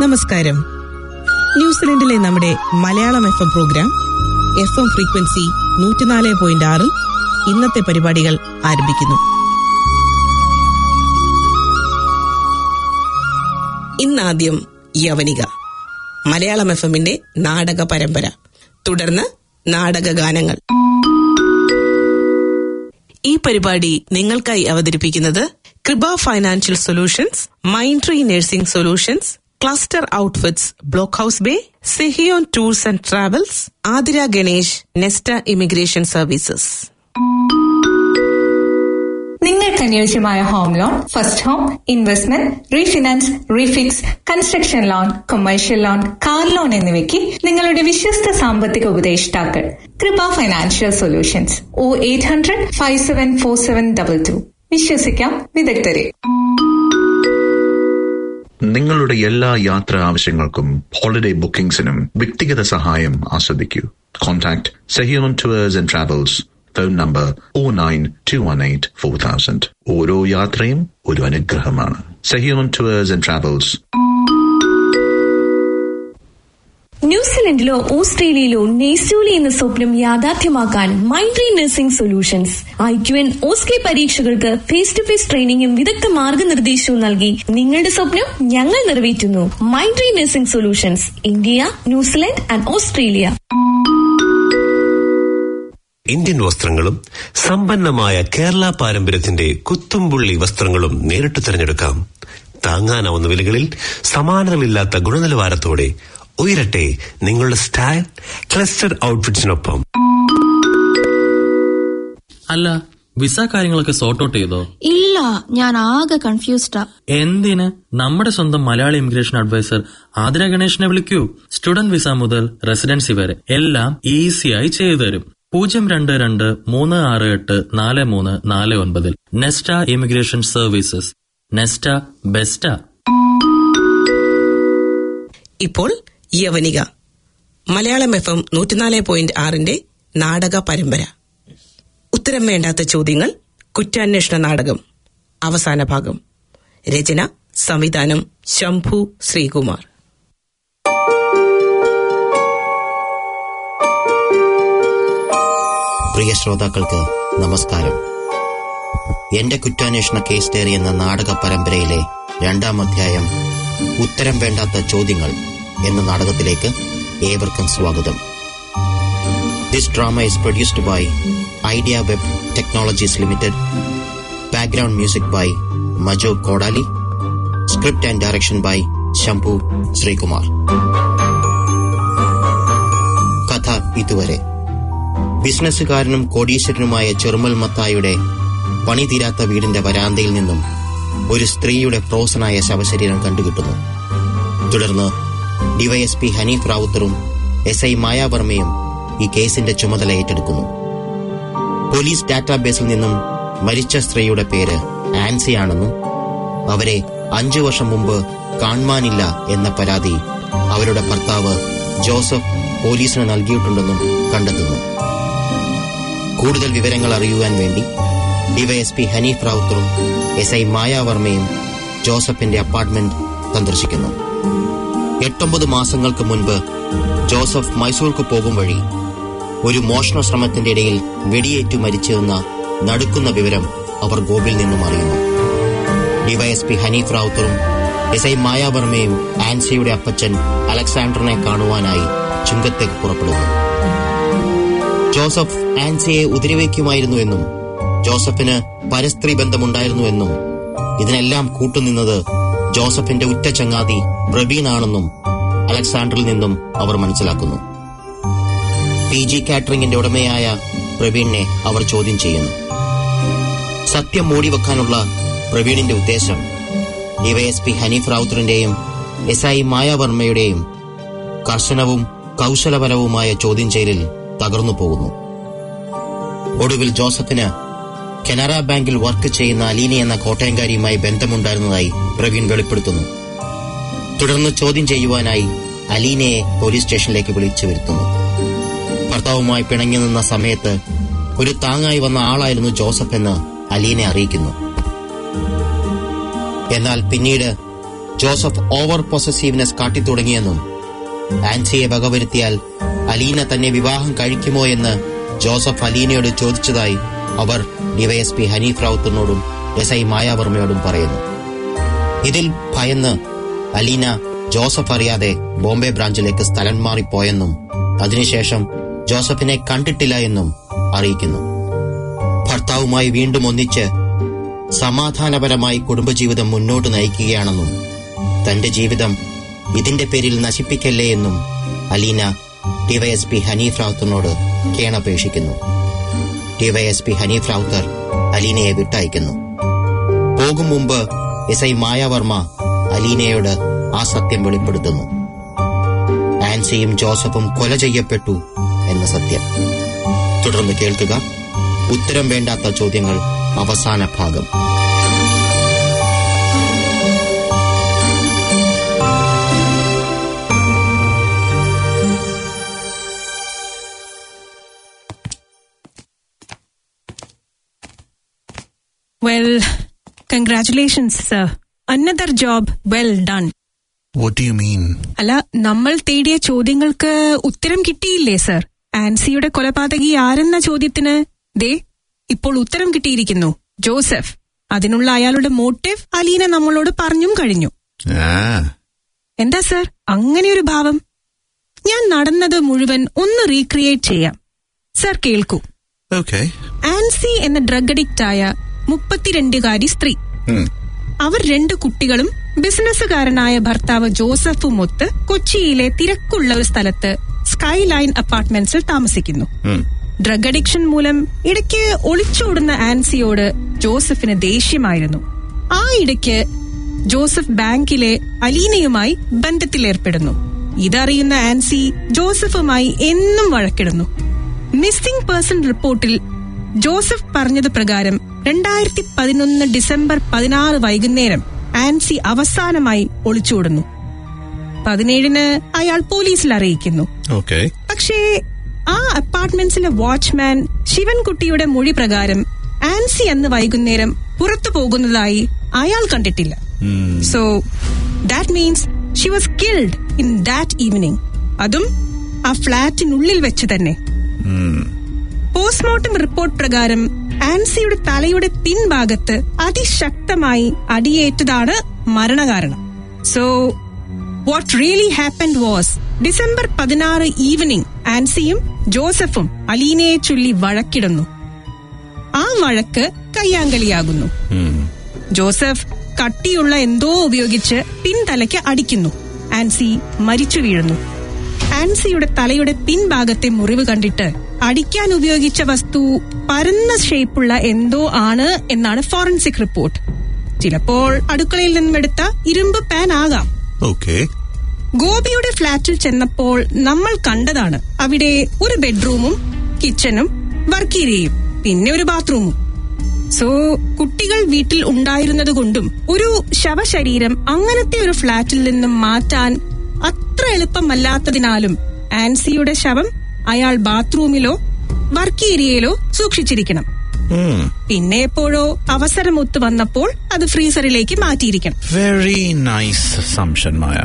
നമസ്കാരം ന്യൂസിലൻഡിലെ നമ്മുടെ Malayalam F M program F M frequency നൂറ്റിനാല് പോയിന്റ് ആറിൽ ഇന്നത്തെ പരിപാടികൾ ആരംഭിക്കുന്നു ഇന്നാദ്യം യവനിക മലയാളം എഫ് എമ്മിന്റെ നാടക പരമ്പര തുടർന്ന് നാടക ഗാനങ്ങൾ ഈ പരിപാടി നിങ്ങൾക്കായി അവതരിപ്പിക്കുന്നത് Kripa financial solutions mind tree nursing solutions cluster outfits block house bay Sehion tours and travels Athira Ganesh Nesta immigration services നിങ്ങൾക്ക് അനുയോജ്യമായ home loan first home investment refinance refix construction loan commercial loan car loan എന്നിവയ്ക്ക് നിങ്ങളുടെ വിശ്വസ്ത സാമ്പത്തിക ഉപദേഷ്ടാക്കൾ Kripa financial solutions O eight hundred five seven four seven double two വിശ്വസിക്കാം വിദഗ്ധരെ നിങ്ങളുടെ എല്ലാ യാത്രാ ആവശ്യങ്ങൾക്കും ഹോളിഡേ ബുക്കിംഗ്സിനും വ്യക്തിഗത സഹായം ആസ്വദിക്കൂ contact Sehion tours and travels phone number O nine two one eight four thousand ഓരോ യാത്രയും ഒരു അനുഗ്രഹമാണ് സെഹിയോൺ ടൂവേഴ്സ് ആൻഡ് ട്രാവൽസ് ന്യൂസിലൻഡിലോ ഓസ്ട്രേലിയയിലോ നെയ്സൂലി എന്ന സ്വപ്നം യാഥാർത്ഥ്യമാക്കാൻ മൈൻഡ്രി nursing solutions I Q N OSCE പരീക്ഷകൾക്ക് ഫേസ് ടു ഫേസ് ട്രെയിനിങ്ങും വിദഗ്ധ മാർഗനിർദ്ദേശവും നൽകി നിങ്ങളുടെ സ്വപ്നം ഞങ്ങൾ നിറവേറ്റുന്നു മൈൻഡ്രി nursing solutions India New Zealand and Australia Indian വസ്ത്രങ്ങളും സമ്പന്നമായ കേരള പാരമ്പര്യത്തിന്റെ കുത്തുംപുള്ളി വസ്ത്രങ്ങളും നേരിട്ട് തിരഞ്ഞെടുക്കാം താങ്ങാനാവുന്ന വിലകളിൽ സമാനതകളില്ലാത്ത ഗുണനിലവാരത്തോടെ ഉയരട്ടെ നിങ്ങളുടെ സ്റ്റൈൽ ക്ലസ്റ്റർ ഔട്ട്ഫിറ്റ്സിനൊപ്പം അല്ല വിസ കാര്യങ്ങളൊക്കെ സോർട്ട് ഔട്ട് ചെയ്തോ ഇല്ല ഞാൻ ആകെ കൺഫ്യൂസ്ഡാ എന്തിന് നമ്മുടെ സ്വന്തം മലയാളി ഇമിഗ്രേഷൻ അഡ്വൈസർ ആതിര ഗണേഷിനെ വിളിക്കൂ സ്റ്റുഡന്റ് വിസ മുതൽ റെസിഡൻസി വരെ എല്ലാം ഈസിയായി ചെയ്തു തരും പൂജ്യം രണ്ട് രണ്ട് മൂന്ന് ആറ് എട്ട് നാല് മൂന്ന് നാല് ഒൻപതിൽ Nesta immigration services Nesta best ഇപ്പോൾ യവനിക മലയാളം എഫ് എം നൂറ്റിനാല് പോയിന്റ് ആറിന്റെ നാടക പരമ്പര ഉത്തരം വേണ്ടാത്ത ചോദ്യങ്ങൾ കുറ്റാന്വേഷണ നാടകം അവസാന ഭാഗം രചന സംവിധാനം ശംഭു ശ്രീകുമാർ പ്രിയ ശ്രോതാക്കൾക്ക് നമസ്കാരം എന്റെ കുറ്റാന്വേഷണ കേസ് ഡയറി എന്ന നാടക പരമ്പരയിലെ രണ്ടാം അധ്യായം ഉത്തരം വേണ്ടാത്ത ചോദ്യങ്ങൾ എന്ന നാടകത്തിലേക്ക് ഏവർക്കും സ്വാഗതം this drama is produced by idea web technologies limited background music by Majo Kodali script and direction by Shambhu Sreekumar കഥ ഇതുവരെ ബിസിനസ്സുകാരനും കോടീശ്വരനുമായ ചെറുമൽ മത്തായുടെ പണി തീരാത്ത വീടിന്റെ വരാന്തയിൽ നിന്നും ഒരു സ്ത്രീയുടെ ഫ്രോസനായ ശവശരീരം കണ്ടുകിട്ടുന്നു തുടർന്ന് ഡിവൈഎസ്പി ഹനീഫ് റാവുത്തറും എസ് ഐ മായാവർമ്മയും ഈ കേസിന്റെ ചുമതല ഏറ്റെടുക്കുന്നു പോലീസ് ഡാറ്റാബേസിൽ നിന്നും മരിച്ച സ്ത്രീയുടെ പേര് ആൻസിയാണെന്നും അവരെ അഞ്ചു വർഷം മുമ്പ് കാണുവാനില്ല എന്ന പരാതി അവരുടെ ഭർത്താവ് ജോസഫ് പോലീസിന് നൽകിയിട്ടുണ്ടെന്നും കണ്ടെത്തുന്നു കൂടുതൽ വിവരങ്ങൾ അറിയുവാൻ വേണ്ടി ഡിവൈഎസ്പി ഹനീഫ് റാവുത്തറും എസ് ഐ മായാവർമ്മയും ജോസഫിന്റെ അപ്പാർട്ട്മെന്റ് സന്ദർശിക്കുന്നു എട്ടൊമ്പത് മാസങ്ങൾക്ക് മുൻപ് ജോസഫ് മൈസൂർക്ക് പോകും വഴി ഒരു മോഷണ ശ്രമത്തിന്റെ ഇടയിൽ വെടിയേറ്റു മരിച്ചെന്ന നടുക്കുന്ന വിവരം അവർ ഗോപിൽ നിന്നും അറിയുന്നു ഡിവൈഎസ്പി ഹനീഫ് റാവുത്തറും എസ് ഐ മായാവർമ്മയും ആൻസിയുടെ അപ്പച്ചൻ അലക്സാണ്ടറിനെ കാണുവാനായി ചുങ്കത്തേക്ക് പുറപ്പെടുന്നു ജോസഫ് ആൻസിയെ ഉതിരവയ്ക്കുമായിരുന്നു എന്നും ജോസഫിന് പരസ്ത്രീ ബന്ധമുണ്ടായിരുന്നുവെന്നും ഇതിനെല്ലാം കൂട്ടുനിന്നത് ജോസഫിന്റെ ഉറ്റ ചങ്ങാതി പ്രവീണാണെന്നും അലക്സാണ്ടറിൽ നിന്നും അവർ മനസ്സിലാക്കുന്നു പി ജി കാറ്ററിംഗിന്റെ ഉടമയായ പ്രവീണിനെ അവർ ചോദ്യം ചെയ്യുന്നു സത്യം മൂടിവെക്കാനുള്ള പ്രവീണിന്റെ ഉദ്ദേശം ഡിവൈഎസ്പി ഹനീഫ് റാവുത്തറിന്റെയും എസ് ഐ മായാവർമ്മയുടെയും കർശനവും കൗശലപരവുമായ ചോദ്യം ചെയ്യലിൽ തകർന്നു പോകുന്നു ഒടുവിൽ ജോസഫിന് കനറ ബാങ്കിൽ വർക്ക് ചെയ്യുന്ന അലീന എന്ന കോട്ടയംകാരിയുമായി ബന്ധമുണ്ടായിരുന്നതായി പ്രവീൺ വെളിപ്പെടുത്തുന്നു തുടർന്ന് ചോദ്യം ചെയ്യുവാനായി അലീനയെ പോലീസ് സ്റ്റേഷനിലേക്ക് വിളിച്ചു വരുത്തുന്നു ഭർത്താവുമായി പിണങ്ങി നിന്ന സമയത്ത് ഒരു താങ്ങായി വന്ന ആളായിരുന്നു ജോസഫ് എന്ന് അലീനെ അറിയിക്കുന്നു എന്നാൽ പിന്നീട് ജോസഫ് ഓവർ പൊസസീവ്നെസ് കാട്ടിത്തുടങ്ങിയെന്നും ആൻസിയെ വകവരുത്തിയാൽ അലീന തന്നെ വിവാഹം കഴിക്കുമോ എന്ന് ജോസഫ് അലീനയോട് ചോദിച്ചതായി അവർ ഡിവൈഎസ്പി ഹനീഫ് റാവുത്തിനോടും എസ് ഐ മായാവർമ്മയോടും പറയുന്നു ഇതിൽ ഭയന്ന് അലീന ജോസഫ് അറിയാതെ ബോംബെ ബ്രാഞ്ചിലേക്ക് സ്ഥലം മാറിപ്പോയെന്നും അതിനുശേഷം ജോസഫിനെ കണ്ടിട്ടില്ല എന്നും അറിയിക്കുന്നു ഭർത്താവുമായി വീണ്ടും ഒന്നിച്ച് സമാധാനപരമായി കുടുംബജീവിതം മുന്നോട്ട് നയിക്കുകയാണെന്നും തന്റെ ജീവിതം ഇതിന്റെ പേരിൽ നശിപ്പിക്കല്ലേ എന്നും അലീന ഡിവൈഎസ്പി ഹനീഫ് റാവുത്തറിനോട് കേണപേക്ഷിക്കുന്നു ഡിവൈഎസ്പി ഹനീഫ് റാവുത്തർ അലീനയെ വിട്ടയക്കുന്നു പോകും മുമ്പ് എസ് ഐ മായാവർമ്മ അലീനയോട് ആ സത്യം വെളിപ്പെടുത്തുന്നു ആൻസിയും ജോസഫും കൊല ചെയ്യപ്പെട്ടു എന്ന സത്യം തുടർന്ന് കേൾക്കുക ഉത്തരം വേണ്ടാത്ത ചോദ്യങ്ങൾ അവസാന ഭാഗം Well, congratulations, sir. Another job well done. What do you mean? അല്ല നമ്മൾ തേടിയ ചോദ്യങ്ങൾക്ക് ഉത്തരം കിട്ടിയില്ലേ സർ ആൻസിയുടെ കൊലപാതകി ആരെന്ന ചോദ്യത്തിന് ദേ ഇപ്പോൾ ഉത്തരം കിട്ടിയിരിക്കുന്നു ജോസഫ് അതിനുള്ള അയാളുടെ മോട്ടീവ് അലീന നമ്മളോട് പറഞ്ഞും കഴിഞ്ഞു Ah, എന്താ സർ അങ്ങനെയൊരു ഭാവം ഞാൻ നടന്നത് മുഴുവൻ ഒന്ന് റീക്രിയേറ്റ് ചെയ്യാം സർ കേൾക്കൂ okay. ആൻസി എന്ന ഡ്രഗ് അഡിക്റ്റ് ആയ മുപ്പത്തിരണ്ടുകാരി സ്ത്രീ Hmm. അവർ രണ്ട് കുട്ടികളും ബിസിനസ്സുകാരനായ ഭർത്താവ് ജോസഫും ഒത്ത് കൊച്ചിയിലെ തിരക്കുള്ള ഒരു സ്ഥലത്ത് സ്കൈ ലൈൻ അപ്പാർട്ട്മെന്റ്സിൽ താമസിക്കുന്നു Hmm. ഡ്രഗ് അഡിക്ഷൻ മൂലം ഇടയ്ക്ക് ഒളിച്ചോടുന്ന ആൻസിയോട് ജോസഫിന് ദേഷ്യമായിരുന്നു ആ ഇടയ്ക്ക് ജോസഫ് ബാങ്കിലെ അലീനയുമായി ബന്ധത്തിലേർപ്പെടുന്നു ഇതറിയുന്ന ആൻസി ജോസഫുമായി എന്നും വഴക്കിടുന്നു മിസ്സിംഗ് പേഴ്സൺ റിപ്പോർട്ടിൽ ജോസഫ് പറഞ്ഞത് പ്രകാരം രണ്ടായിരത്തി പതിനൊന്ന് ഡിസംബർ പതിനാറ് വൈകുന്നേരം ആൻസി അവസാനമായി ഒളിച്ചോടുന്നു പതിനേഴിന് അയാൾ പോലീസിൽ അറിയിക്കുന്നു Okay. പക്ഷേ ആ അപ്പാർട്ട്മെന്റ്സിലെ വാച്ച്മാൻ ശിവൻകുട്ടിയുടെ മൊഴി പ്രകാരം ആൻസി അന്ന് വൈകുന്നേരം പുറത്തു പോകുന്നതായി അയാൾ കണ്ടിട്ടില്ല Hmm. So that means she was killed in that evening അതും ആ ഫ്ളാറ്റിനുള്ളിൽ വെച്ച് തന്നെ Hmm. പോസ്റ്റ്മോർട്ടം റിപ്പോർട്ട് പ്രകാരം ആൻസിയുടെ തലയുടെ പിൻഭാഗത്ത് അതിശക്തമായി അടിയേറ്റതാണ് മരണകാരണം so what really happened was December പതിനാറ് ഈവനിംഗ് ആൻസിയും ജോസഫും അലീനയെ ചൊല്ലി വഴക്കിടുന്നു ആ വഴക്ക് കയ്യാങ്കളിയാകുന്നു Hmm. ജോസഫ് കട്ടിയുള്ള എന്തോ ഉപയോഗിച്ച് പിൻതലയ്ക്ക് അടിക്കുന്നു ആൻസി മരിച്ചു വീഴുന്നു ആൻസിയുടെ തലയുടെ പിൻഭാഗത്തെ മുറിവ് കണ്ടിട്ട് അടിക്കാൻ ഉപയോഗിച്ച വസ്തു പരന്ന ഷേപ്പുള്ള എന്തോ ആണ് എന്നാണ് ഫോറൻസിക് റിപ്പോർട്ട് ചിലപ്പോൾ അടുക്കളയിൽ നിന്നുമെടുത്ത ഇരുമ്പ് പാൻ ആകാം Okay. ഗോപിയുടെ ഫ്ളാറ്റിൽ ചെന്നപ്പോൾ നമ്മൾ കണ്ടതാണ് അവിടെ ഒരു ബെഡ്റൂമും കിച്ചണും വർക്കേരിയയും പിന്നെ ഒരു ബാത്റൂമും സോ കുട്ടികൾ വീട്ടിൽ ഉണ്ടായിരുന്നത് കൊണ്ടും ഒരു ശവശരീരം അങ്ങനത്തെ ഒരു ഫ്ളാറ്റിൽ നിന്നും മാറ്റാൻ അത്ര എളുപ്പമല്ലാത്തതിനാലും ആൻസിയുടെ ശവം അയാൾ ബാത്റൂമിലോ വർക്ക് ഏരിയയിലോ സൂക്ഷിച്ചിരിക്കണം Hmm. പിന്നെ എപ്പോഴോ അവസരമൊത്തു വന്നപ്പോൾ അത് ഫ്രീസറിലേക്ക് മാറ്റിയിരിക്കണം Very nice assumption, Maya.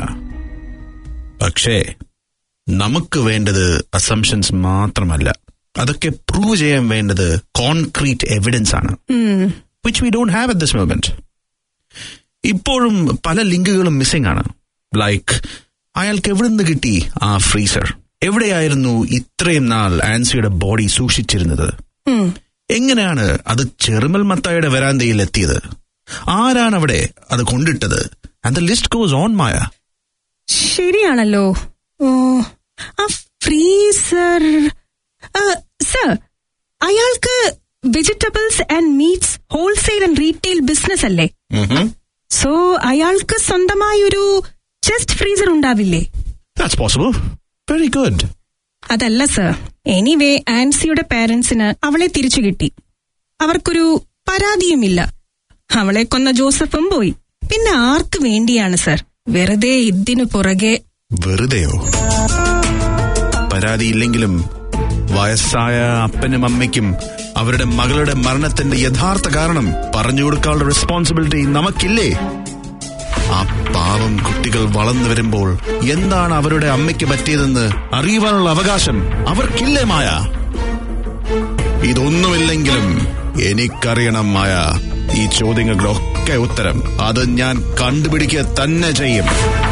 പക്ഷേ നമുക്ക് വേണ്ടത് അസംഷൻസ് മാത്രമല്ല അതൊക്കെ പ്രൂവ് ചെയ്യാൻ വേണ്ടത് കോൺക്രീറ്റ് എവിഡൻസ് ആണ് which we don't have at this moment ഇപ്പോഴും പല ലിങ്കുകളും മിസ്സിംഗ് ആണ് ലൈക്ക് അയാൾക്ക് എവിടെ നിന്ന് കിട്ടി ആ ഫ്രീസർ എവിടെയായിരുന്നു ഇത്രയും നാൾ ആൻസിയുടെ ബോഡി സൂക്ഷിച്ചിരുന്നത് എങ്ങനെയാണ് അത് ചെറുമൽ മത്തായുടെ വരാന്തയിൽ എത്തിയത് ആരാണ് അവിടെ അത് കൊണ്ടിട്ടത് and the list goes on Maya ശരിയാണല്ലോ ഓ, ആ ഫ്രീസർ സർ അയാൾക്ക് vegetables and meats wholesale and retail business അല്ലേ സോ അയാൾക്ക് സ്വന്തമായി ഒരു ചെസ്റ്റ് ഫ്രീസർ ഉണ്ടാവില്ലേ ദാറ്റ്സ് പോസിബിൾ വെരി ഗുഡ് അതല്ല സർ എനിവേ ആൻസിയുടെ പാരന്റ്സിന് അവളെ തിരിച്ചു കിട്ടി അവർക്കൊരു പരാതിയുമില്ല അവളെ കൊന്ന ജോസഫും പോയി പിന്നെ ആർക്ക് വേണ്ടിയാണ് സർ വെറുതെ ഇതിനു പുറകെ വെറുതെയോ പരാതിയില്ലെങ്കിലും വയസ്സായ അപ്പനും അമ്മയ്ക്കും അവരുടെ മകളുടെ മരണത്തിന്റെ യഥാർത്ഥ കാരണം പറഞ്ഞു കൊടുക്കാനുള്ള റെസ്പോൺസിബിലിറ്റി നമുക്കില്ലേ ആ പാവം കുട്ടികൾ വളർന്നു വരുമ്പോൾ എന്താണ് അവരുടെ അമ്മയ്ക്ക് പറ്റിയതെന്ന് അറിയുവാനുള്ള അവകാശം അവർക്കില്ലേ മായ ഇതൊന്നുമില്ലെങ്കിലും എനിക്കറിയണം മായ ഈ ചോദ്യങ്ങളുടെയൊക്കെ ഉത്തരം അത് ഞാൻ കണ്ടുപിടിക്കുക തന്നെ ചെയ്യും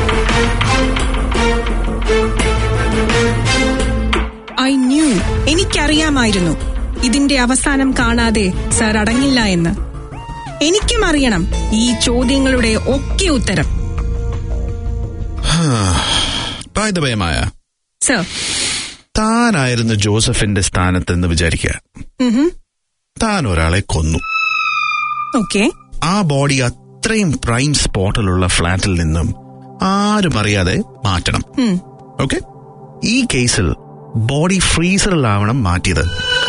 ഐ ന്യൂ എനിക്കറിയാമായിരുന്നു ഇതിന്റെ അവസാനം കാണാതെ സർ അടങ്ങില്ല എന്ന് എനിക്കും അറിയണം ഈ ചോദ്യങ്ങളുടെ ഒക്കെ ഉത്തരം By the way, Maya sir താനായിരുന്നു ജോസഫിന്റെ സ്ഥാനത്തെന്ന് വിചാരിക്കുക താൻ ഒരാളെ കൊന്നു ഓക്കെ ആ ബോഡി അത്രയും പ്രൈം സ്പോട്ടിലുള്ള ഫ്ലാറ്റിൽ നിന്നും ആരും അറിയാതെ മാറ്റണം ഓക്കെ ഈ കേസിൽ ബോഡി ഫ്രീസറിലാവണം മാറ്റിയത്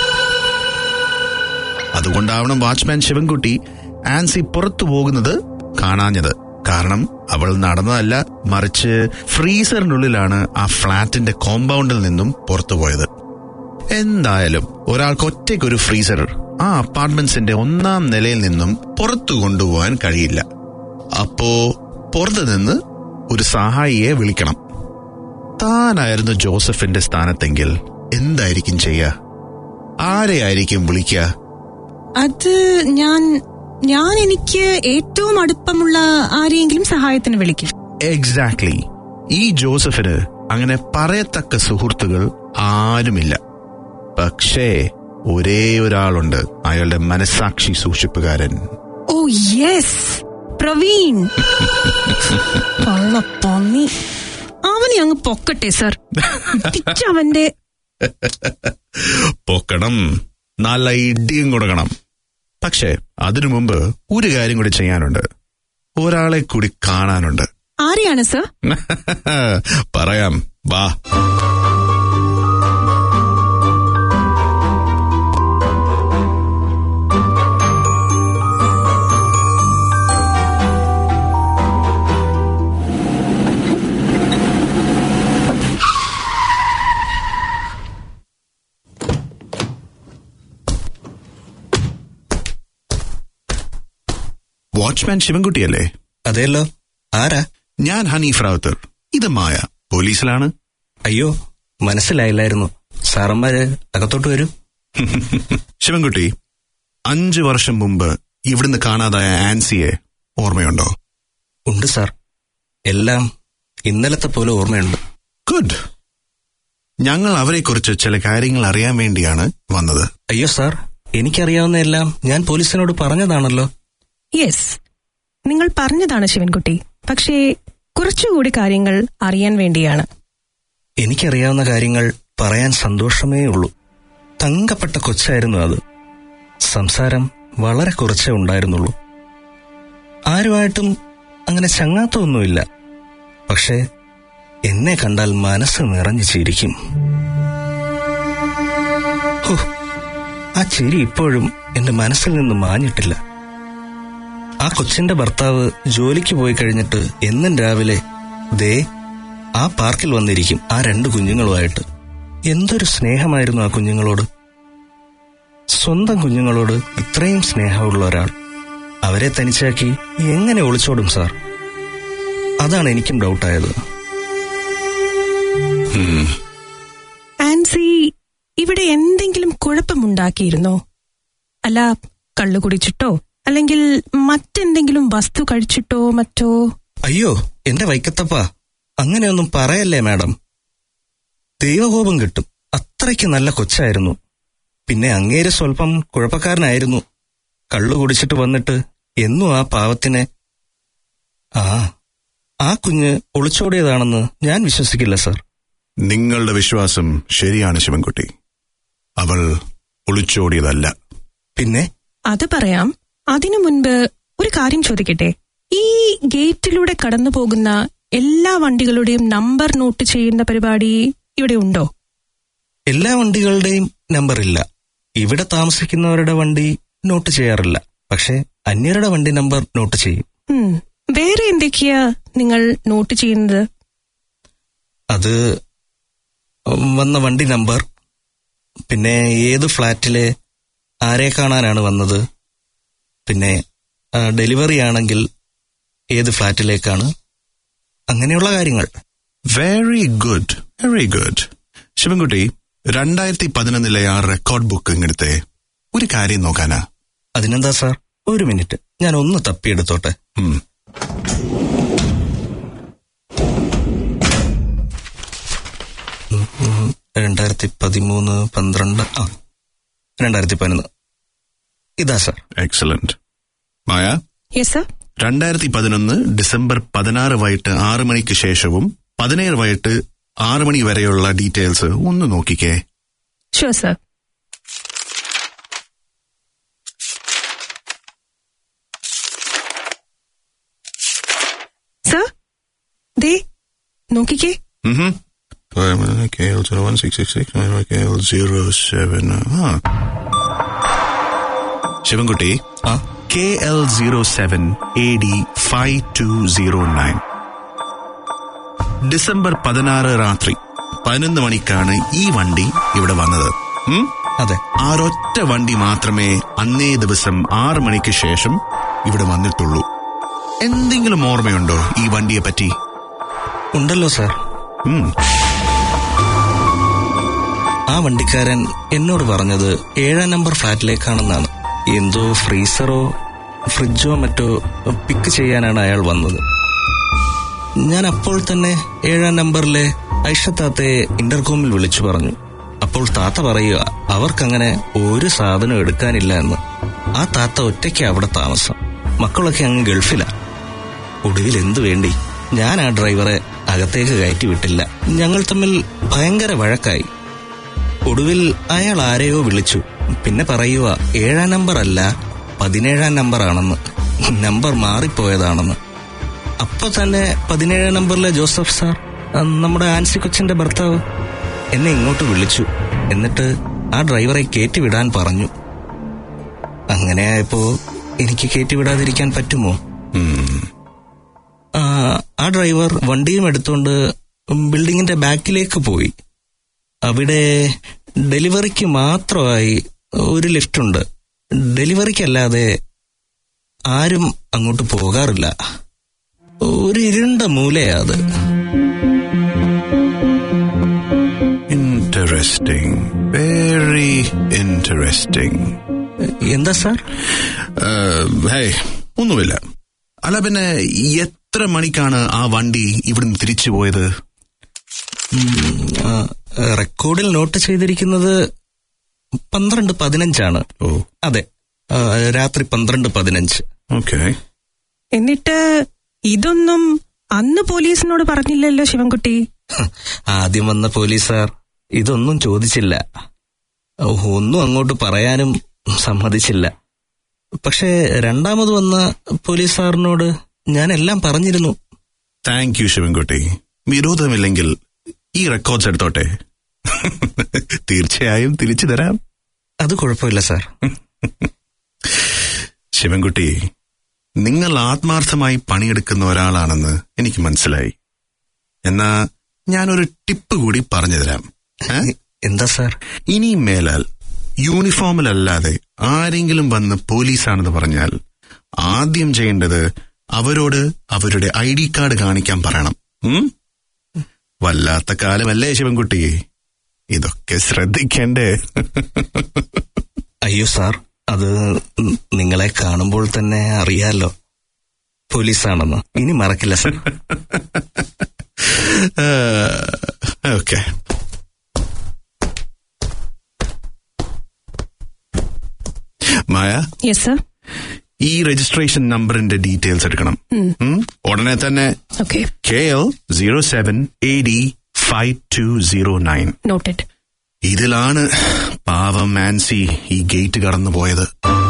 അതുകൊണ്ടാവണം വാച്ച്മാൻ ശിവൻകുട്ടി ആൻസി പുറത്തു പോകുന്നത് കാണാഞ്ഞത് കാരണം അവൾ നടന്നതല്ല മറിച്ച് ഫ്രീസറിനുള്ളിലാണ് ആ ഫ്ളാറ്റിന്റെ കോമ്പൗണ്ടിൽ നിന്നും പുറത്തുപോയത് എന്തായാലും ഒരാൾക്ക് ഒറ്റയ്ക്കൊരു ഫ്രീസർ ആ അപ്പാർട്ട്മെന്റ്സിന്റെ ഒന്നാം നിലയിൽ നിന്നും പുറത്തു കൊണ്ടുപോകാൻ കഴിയില്ല അപ്പോ പുറത്തു നിന്ന് ഒരു സഹായിയെ വിളിക്കണം താനായിരുന്നു ജോസഫിന്റെ സ്ഥാനത്തെങ്കിൽ എന്തായിരിക്കും ചെയ്യുക ആരെയായിരിക്കും വിളിക്കുക അത് ഞാൻ ഞാൻ എനിക്ക് ഏറ്റവും അടുപ്പമുള്ള ആരെയെങ്കിലും സഹായത്തിന് വിളിക്കും എക്സാക്ട്ലി ഈ ജോസഫിന് അങ്ങനെ പറയത്തക്ക സുഹൃത്തുക്കൾ ആരുമില്ല പക്ഷേ ഒരേ ഒരാളുണ്ട് അയാളുടെ മനസാക്ഷി സൂക്ഷിപ്പുകാരൻ ഓ യെസ് പ്രവീൺ പന്നി അവനെ അങ്ങ് പൊക്കട്ടെ സർ അവന്റെ പൊക്കണം നല്ല ഇടിയും കൊടുക്കണം പക്ഷേ അതിനു മുമ്പ് ഒരു കാര്യം കൂടി ചെയ്യാനുണ്ട് ഒരാളെ കൂടി കാണാനുണ്ട് ആരെയാണ് സർ പറയാം വാ വാച്ച്മാൻ ശിവൻകുട്ടിയല്ലേ അതെയല്ലോ ആരാ ഞാൻ ഹനീഫ് റാവുത്തർ ഇത് മായ പോലീസിലാണ് അയ്യോ മനസ്സിലായില്ലായിരുന്നു സാറന്മാര് അകത്തോട്ട് വരൂ ശിവൻകുട്ടി അഞ്ചു വർഷം മുമ്പ് ഇവിടുന്ന് കാണാതായ ആൻസിയെ ഓർമ്മയുണ്ടോ ഉണ്ട് സാർ എല്ലാം ഇന്നലത്തെ പോലെ ഓർമ്മയുണ്ട് ഗുഡ് ഞങ്ങൾ അവരെക്കുറിച്ച് ചില കാര്യങ്ങൾ അറിയാൻ വേണ്ടിയാണ് വന്നത് അയ്യോ സാർ എനിക്കറിയാവുന്ന എല്ലാം ഞാൻ പോലീസിനോട് പറഞ്ഞതാണല്ലോ യെസ് നിങ്ങൾ പറഞ്ഞതാണ് ശിവൻകുട്ടി പക്ഷേ കുറച്ചുകൂടി കാര്യങ്ങൾ അറിയാൻ വേണ്ടിയാണ് എനിക്കറിയാവുന്ന കാര്യങ്ങൾ പറയാൻ സന്തോഷമേ ഉള്ളൂ തങ്കപ്പെട്ട കൊച്ചായിരുന്നു അത് സംസാരം വളരെ കുറച്ചേ ഉണ്ടായിരുന്നുള്ളൂ ആരുമായിട്ടും അങ്ങനെ ചങ്ങാത്തമൊന്നുമില്ല പക്ഷേ എന്നെ കണ്ടാൽ മനസ്സ് നിറഞ്ഞു ചിരിക്കും ഹോ, ആ ചിരി ഇപ്പോഴും എന്റെ മനസ്സിൽ നിന്ന് മാഞ്ഞിട്ടില്ല ആ കൊച്ചിന്റെ ഭർത്താവ് ജോലിക്ക് പോയി കഴിഞ്ഞിട്ട് എന്നും രാവിലെ ദേ ആ പാർക്കിൽ വന്നിരിക്കും ആ രണ്ട് കുഞ്ഞുങ്ങളുമായിട്ട് എന്തൊരു സ്നേഹമായിരുന്നു ആ കുഞ്ഞുങ്ങളോട് സ്വന്തം കുഞ്ഞുങ്ങളോട് ഇത്രയും സ്നേഹമുള്ള ഒരാൾ അവരെ തനിച്ചാക്കി എങ്ങനെ ഒളിച്ചോടും സാർ അതാണ് എനിക്കും ഡൗട്ടായത് ആൻസി ഇവിടെ എന്തെങ്കിലും കുഴപ്പമുണ്ടാക്കിയിരുന്നോ അല്ല കള്ളു കുടിച്ചിട്ടോ അല്ലെങ്കിൽ മറ്റെന്തെങ്കിലും വസ്തു കഴിച്ചിട്ടോ മറ്റോ അയ്യോ എന്റെ വൈക്കത്തപ്പ അങ്ങനെയൊന്നും പറയല്ലേ മാഡം ദൈവകോപം കിട്ടും അത്രയ്ക്ക് നല്ല കൊച്ചായിരുന്നു പിന്നെ അങ്ങേര് സ്വല്പം കുഴപ്പക്കാരനായിരുന്നു കള്ളു കുടിച്ചിട്ട് വന്നിട്ട് എന്നും ആ പാവത്തിനെ ആ ആ കുഞ്ഞ് ഒളിച്ചോടിയതാണെന്ന് ഞാൻ വിശ്വസിക്കില്ല സാർ നിങ്ങളുടെ വിശ്വാസം ശരിയാണ് ശിവൻകുട്ടി അവൾ ഒളിച്ചോടിയതല്ല പിന്നെ അത് പറയാം അതിനു മുൻപ് ഒരു കാര്യം ചോദിക്കട്ടെ ഈ ഗേറ്റിലൂടെ കടന്നു പോകുന്ന എല്ലാ വണ്ടികളുടെയും നമ്പർ നോട്ട് ചെയ്യുന്ന പരിപാടി ഇവിടെ ഉണ്ടോ എല്ലാ വണ്ടികളുടെയും നമ്പർ ഇല്ല ഇവിടെ താമസിക്കുന്നവരുടെ വണ്ടി നോട്ട് ചെയ്യാറില്ല പക്ഷെ അന്യരുടെ വണ്ടി നമ്പർ നോട്ട് ചെയ്യും ഉം. വേറെ എന്തൊക്കെയാ നിങ്ങൾ നോട്ട് ചെയ്യുന്നത് അത് വന്ന വണ്ടി നമ്പർ പിന്നെ ഏത് ഫ്ലാറ്റിലെ ആരെ കാണാനാണ് വന്നത് പിന്നെ ആ, ഡെലിവറി ആണെങ്കിൽ ഏത് ഫ്ലാറ്റിലേക്കാണ് അങ്ങനെയുള്ള കാര്യങ്ങൾ very good very good Sivankutty രണ്ടായിരത്തി പതിനൊന്നിലെ ആ റെക്കോർഡ് ബുക്ക് ഇങ്ങടുത്തെ ഒരു കാര്യം നോക്കാനാ അതിനെന്താ സാർ ഒരു മിനിറ്റ് ഞാൻ ഒന്ന് തപ്പിയെടുത്തോട്ടെ ഉം. ഉം, രണ്ടായിരത്തി പതിമൂന്ന് പന്ത്രണ്ട് ആ രണ്ടായിരത്തി പതിനൊന്ന് ഇതാ sir excellent Maya yes sir രണ്ടായിരത്തി പതിനൊന്ന് ഡിസംബർ പതിനാറ് വൈകിട്ട് ആറ് മണിക്ക് ശേഷവും പതിനേഴ് വൈകിട്ട് ആറ് മണി വരെയുള്ള ഡീറ്റെയിൽസ് ഒന്ന് നോക്കിക്കേ ഷുവർ സർ സർ ദേ നോക്കിക്കേ KL 01666 KL 07 ആ ശിവൻകുട്ടി ആ K L zero seven A D five two zero nine December പതിനാറ് രാത്രി പതിനൊന്ന് മണിക്കാണ് ഈ വണ്ടി ഇവിടെ വന്നത് ഉം? അതെ ആ ഒരൊറ്റ വണ്ടി മാത്രമേ അന്നേ ദിവസം ആറ് മണിക്ക് ശേഷം ഇവിടെ വന്നിട്ടുള്ളൂ എന്തെങ്കിലും ഓർമ്മയുണ്ടോ ഈ വണ്ടിയെ പറ്റി ഉണ്ടല്ലോ സാർ ഉം. ആ വണ്ടിക്കാരൻ എന്നോട് പറഞ്ഞത് ഏഴാം നമ്പർ ഫ്ലാറ്റിലേക്കാണെന്നാണ് എന്തോ ഫ്രീസറോ ഫ്രിഡ്ജോ മറ്റോ പിക്ക് ചെയ്യാനാണ് അയാൾ വന്നത് ഞാൻ അപ്പോൾ തന്നെ ഏഴാം നമ്പറിലെ ഐഷത്താത്തയെ ഇന്റർകോമിൽ വിളിച്ചു പറഞ്ഞു അപ്പോൾ താത്ത പറയുക അവർക്കങ്ങനെ ഒരു സാധനം എടുക്കാനില്ല എന്ന് ആ താത്ത ഒറ്റയ്ക്ക് അവിടെ താമസം മക്കളൊക്കെ അങ്ങ് ഗൾഫിലാ ഒടുവിൽ എന്തു വേണ്ടി ഞാൻ ആ ഡ്രൈവറെ അകത്തേക്ക് കയറ്റി വിട്ടില്ല ഞങ്ങൾ തമ്മിൽ ഭയങ്കര വഴക്കായി ഒടുവിൽ അയാൾ ആരെയോ വിളിച്ചു പിന്നെ പറയുക ഏഴാം നമ്പർ അല്ല പതിനേഴാം നമ്പർ ആണെന്ന് നമ്പർ മാറിപ്പോയതാണെന്ന് അപ്പൊ തന്നെ പതിനേഴാം നമ്പറിലെ ജോസഫ് സാർ ആ, നമ്മുടെ ആൻസി കൊച്ചിന്റെ ഭർത്താവ് എന്നെ ഇങ്ങോട്ട് വിളിച്ചു എന്നിട്ട് ആ ഡ്രൈവറെ കയറ്റി വിടാൻ പറഞ്ഞു അങ്ങനെയായപ്പോ എനിക്ക് കയറ്റി വിടാതിരിക്കാൻ പറ്റുമോ ഉം. ആ, ആ ഡ്രൈവർ വണ്ടിയും എടുത്തുകൊണ്ട് ബിൽഡിങ്ങിന്റെ ബാക്കിലേക്ക് പോയി അവിടെ ഡെലിവറിക്ക് മാത്രമായി ഒരു ലിഫ്റ്റ് ഉണ്ട് ഡെലിവറിക്കല്ലാതെ ആരും അങ്ങോട്ട് പോകാറില്ല ഒരു ഇരുണ്ട മൂലയാ അത് ഇൻട്രസ്റ്റിംഗ് വെരി ഇൻട്രസ്റ്റിംഗ് എന്താ സാർ ഹേ ഒന്നുമില്ല അല്ല പിന്നെ എത്ര മണിക്കാണ് ആ വണ്ടി ഇവിടുന്ന് തിരിച്ചു പോയത് ആ, റെക്കോർഡിൽ നോട്ട് ചെയ്തിരിക്കുന്നത് പന്ത്രണ്ട് പതിനഞ്ചാണ് ഓ അതെ ആ, രാത്രി പന്ത്രണ്ട് പതിനഞ്ച് ഓക്കെ എന്നിട്ട് ഇതൊന്നും അന്ന് പോലീസിനോട് പറഞ്ഞില്ലല്ലോ ശിവൻകുട്ടി ആദ്യം വന്ന പോലീസുകാർ ഇതൊന്നും ചോദിച്ചില്ല ഒന്നും അങ്ങോട്ട് പറയാനും സമ്മതിച്ചില്ല പക്ഷേ രണ്ടാമത് വന്ന പോലീസുകാരനോട് ഞാൻ എല്ലാം പറഞ്ഞിരുന്നു താങ്ക് യു ശിവൻകുട്ടി വിരോധമില്ലെങ്കിൽ ഈ റെക്കോർഡ്സ് എടുത്തോട്ടെ തീർച്ചയായും തിരിച്ചു തരാം അത് കുഴപ്പമില്ല സാർ ശിവൻകുട്ടി നിങ്ങൾ ആത്മാർത്ഥമായി പണിയെടുക്കുന്ന ഒരാളാണെന്ന് എനിക്ക് മനസ്സിലായി എന്നാ ഞാനൊരു ടിപ്പ് കൂടി പറഞ്ഞു തരാം ഏ? എന്താ സാർ ഇനി മേലാൽ യൂണിഫോമിലല്ലാതെ ആരെങ്കിലും വന്ന് പോലീസാണെന്ന് പറഞ്ഞാൽ ആദ്യം ചെയ്യേണ്ടത് അവരോട് അവരുടെ ഐ ഡി കാർഡ് കാണിക്കാൻ പറയണം ഉം? വല്ലാത്ത കാലമല്ലേ ശിവൻകുട്ടി ഇതൊക്കെ ശ്രദ്ധിക്കണ്ടേ അയ്യോ സാർ അത് നിങ്ങളെ കാണുമ്പോൾ തന്നെ അറിയാലോ പോലീസാണെന്ന് ഇനി മറക്കില്ല sir okay Maya yes sir ഈ രജിസ്ട്രേഷൻ നമ്പറിന്റെ ഡീറ്റെയിൽസ് എടുക്കണം ഉം? ഉടനെ തന്നെ okay K L zero seven A D five two zero nine noted ഇതിലാണ് പാവം മാൻസി ഈ ഗേറ്റ് കടന്നു പോയത്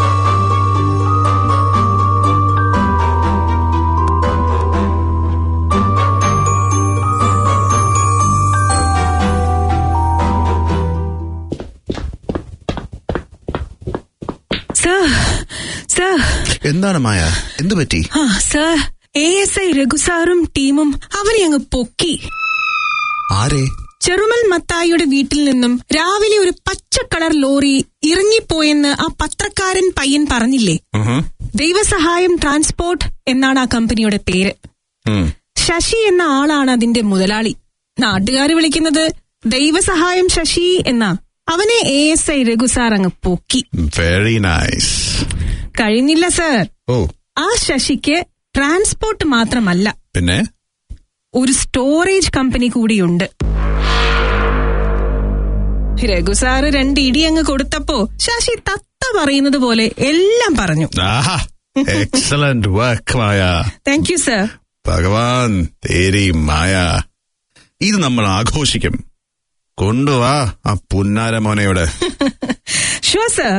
സർ സർ എന്താണ് മായ എന്തു പറ്റി ആ sir A S I Raghu സാറും ടീമും അവരെ അങ്ങ് പൊക്കി ആരെ ചെറുമൽ മത്തായിയുടെ വീട്ടിൽ നിന്നും രാവിലെ ഒരു പച്ച കളർ ലോറി ഇറങ്ങിപ്പോയെന്ന് ആ പത്രക്കാരൻ പയ്യൻ പറഞ്ഞില്ലേ ഉഹും. ദൈവസഹായം ട്രാൻസ്പോർട്ട് എന്നാണ് ആ കമ്പനിയുടെ പേര് ഉം. ശശി എന്ന ആളാണ് അതിന്റെ മുതലാളി നാട്ടുകാര് വിളിക്കുന്നത് ദൈവസഹായം ശശി എന്നാ അവനെ A S I Raghu sir അങ്ങ് പൊക്കി വെരി നൈസ് കഴിഞ്ഞില്ല സർ ഓ ആ ശശിക്ക് ട്രാൻസ്പോർട്ട് മാത്രമല്ല പിന്നെ ഒരു സ്റ്റോറേജ് കമ്പനി കൂടിയുണ്ട് രഘു സാറ് രണ്ട് ഇടി അങ്ങ് കൊടുത്തപ്പോ ശശി തത്ത പറയുന്നത് പോലെ എല്ലാം പറഞ്ഞു ആഹാ excellent work Maya thank you sir ഭഗവാൻ തേരി മായ ഇത് നമ്മൾ ആഘോഷിക്കും കൊണ്ടുവാ ആ പുന്നാര മോനയോട് ഷുവർ സർ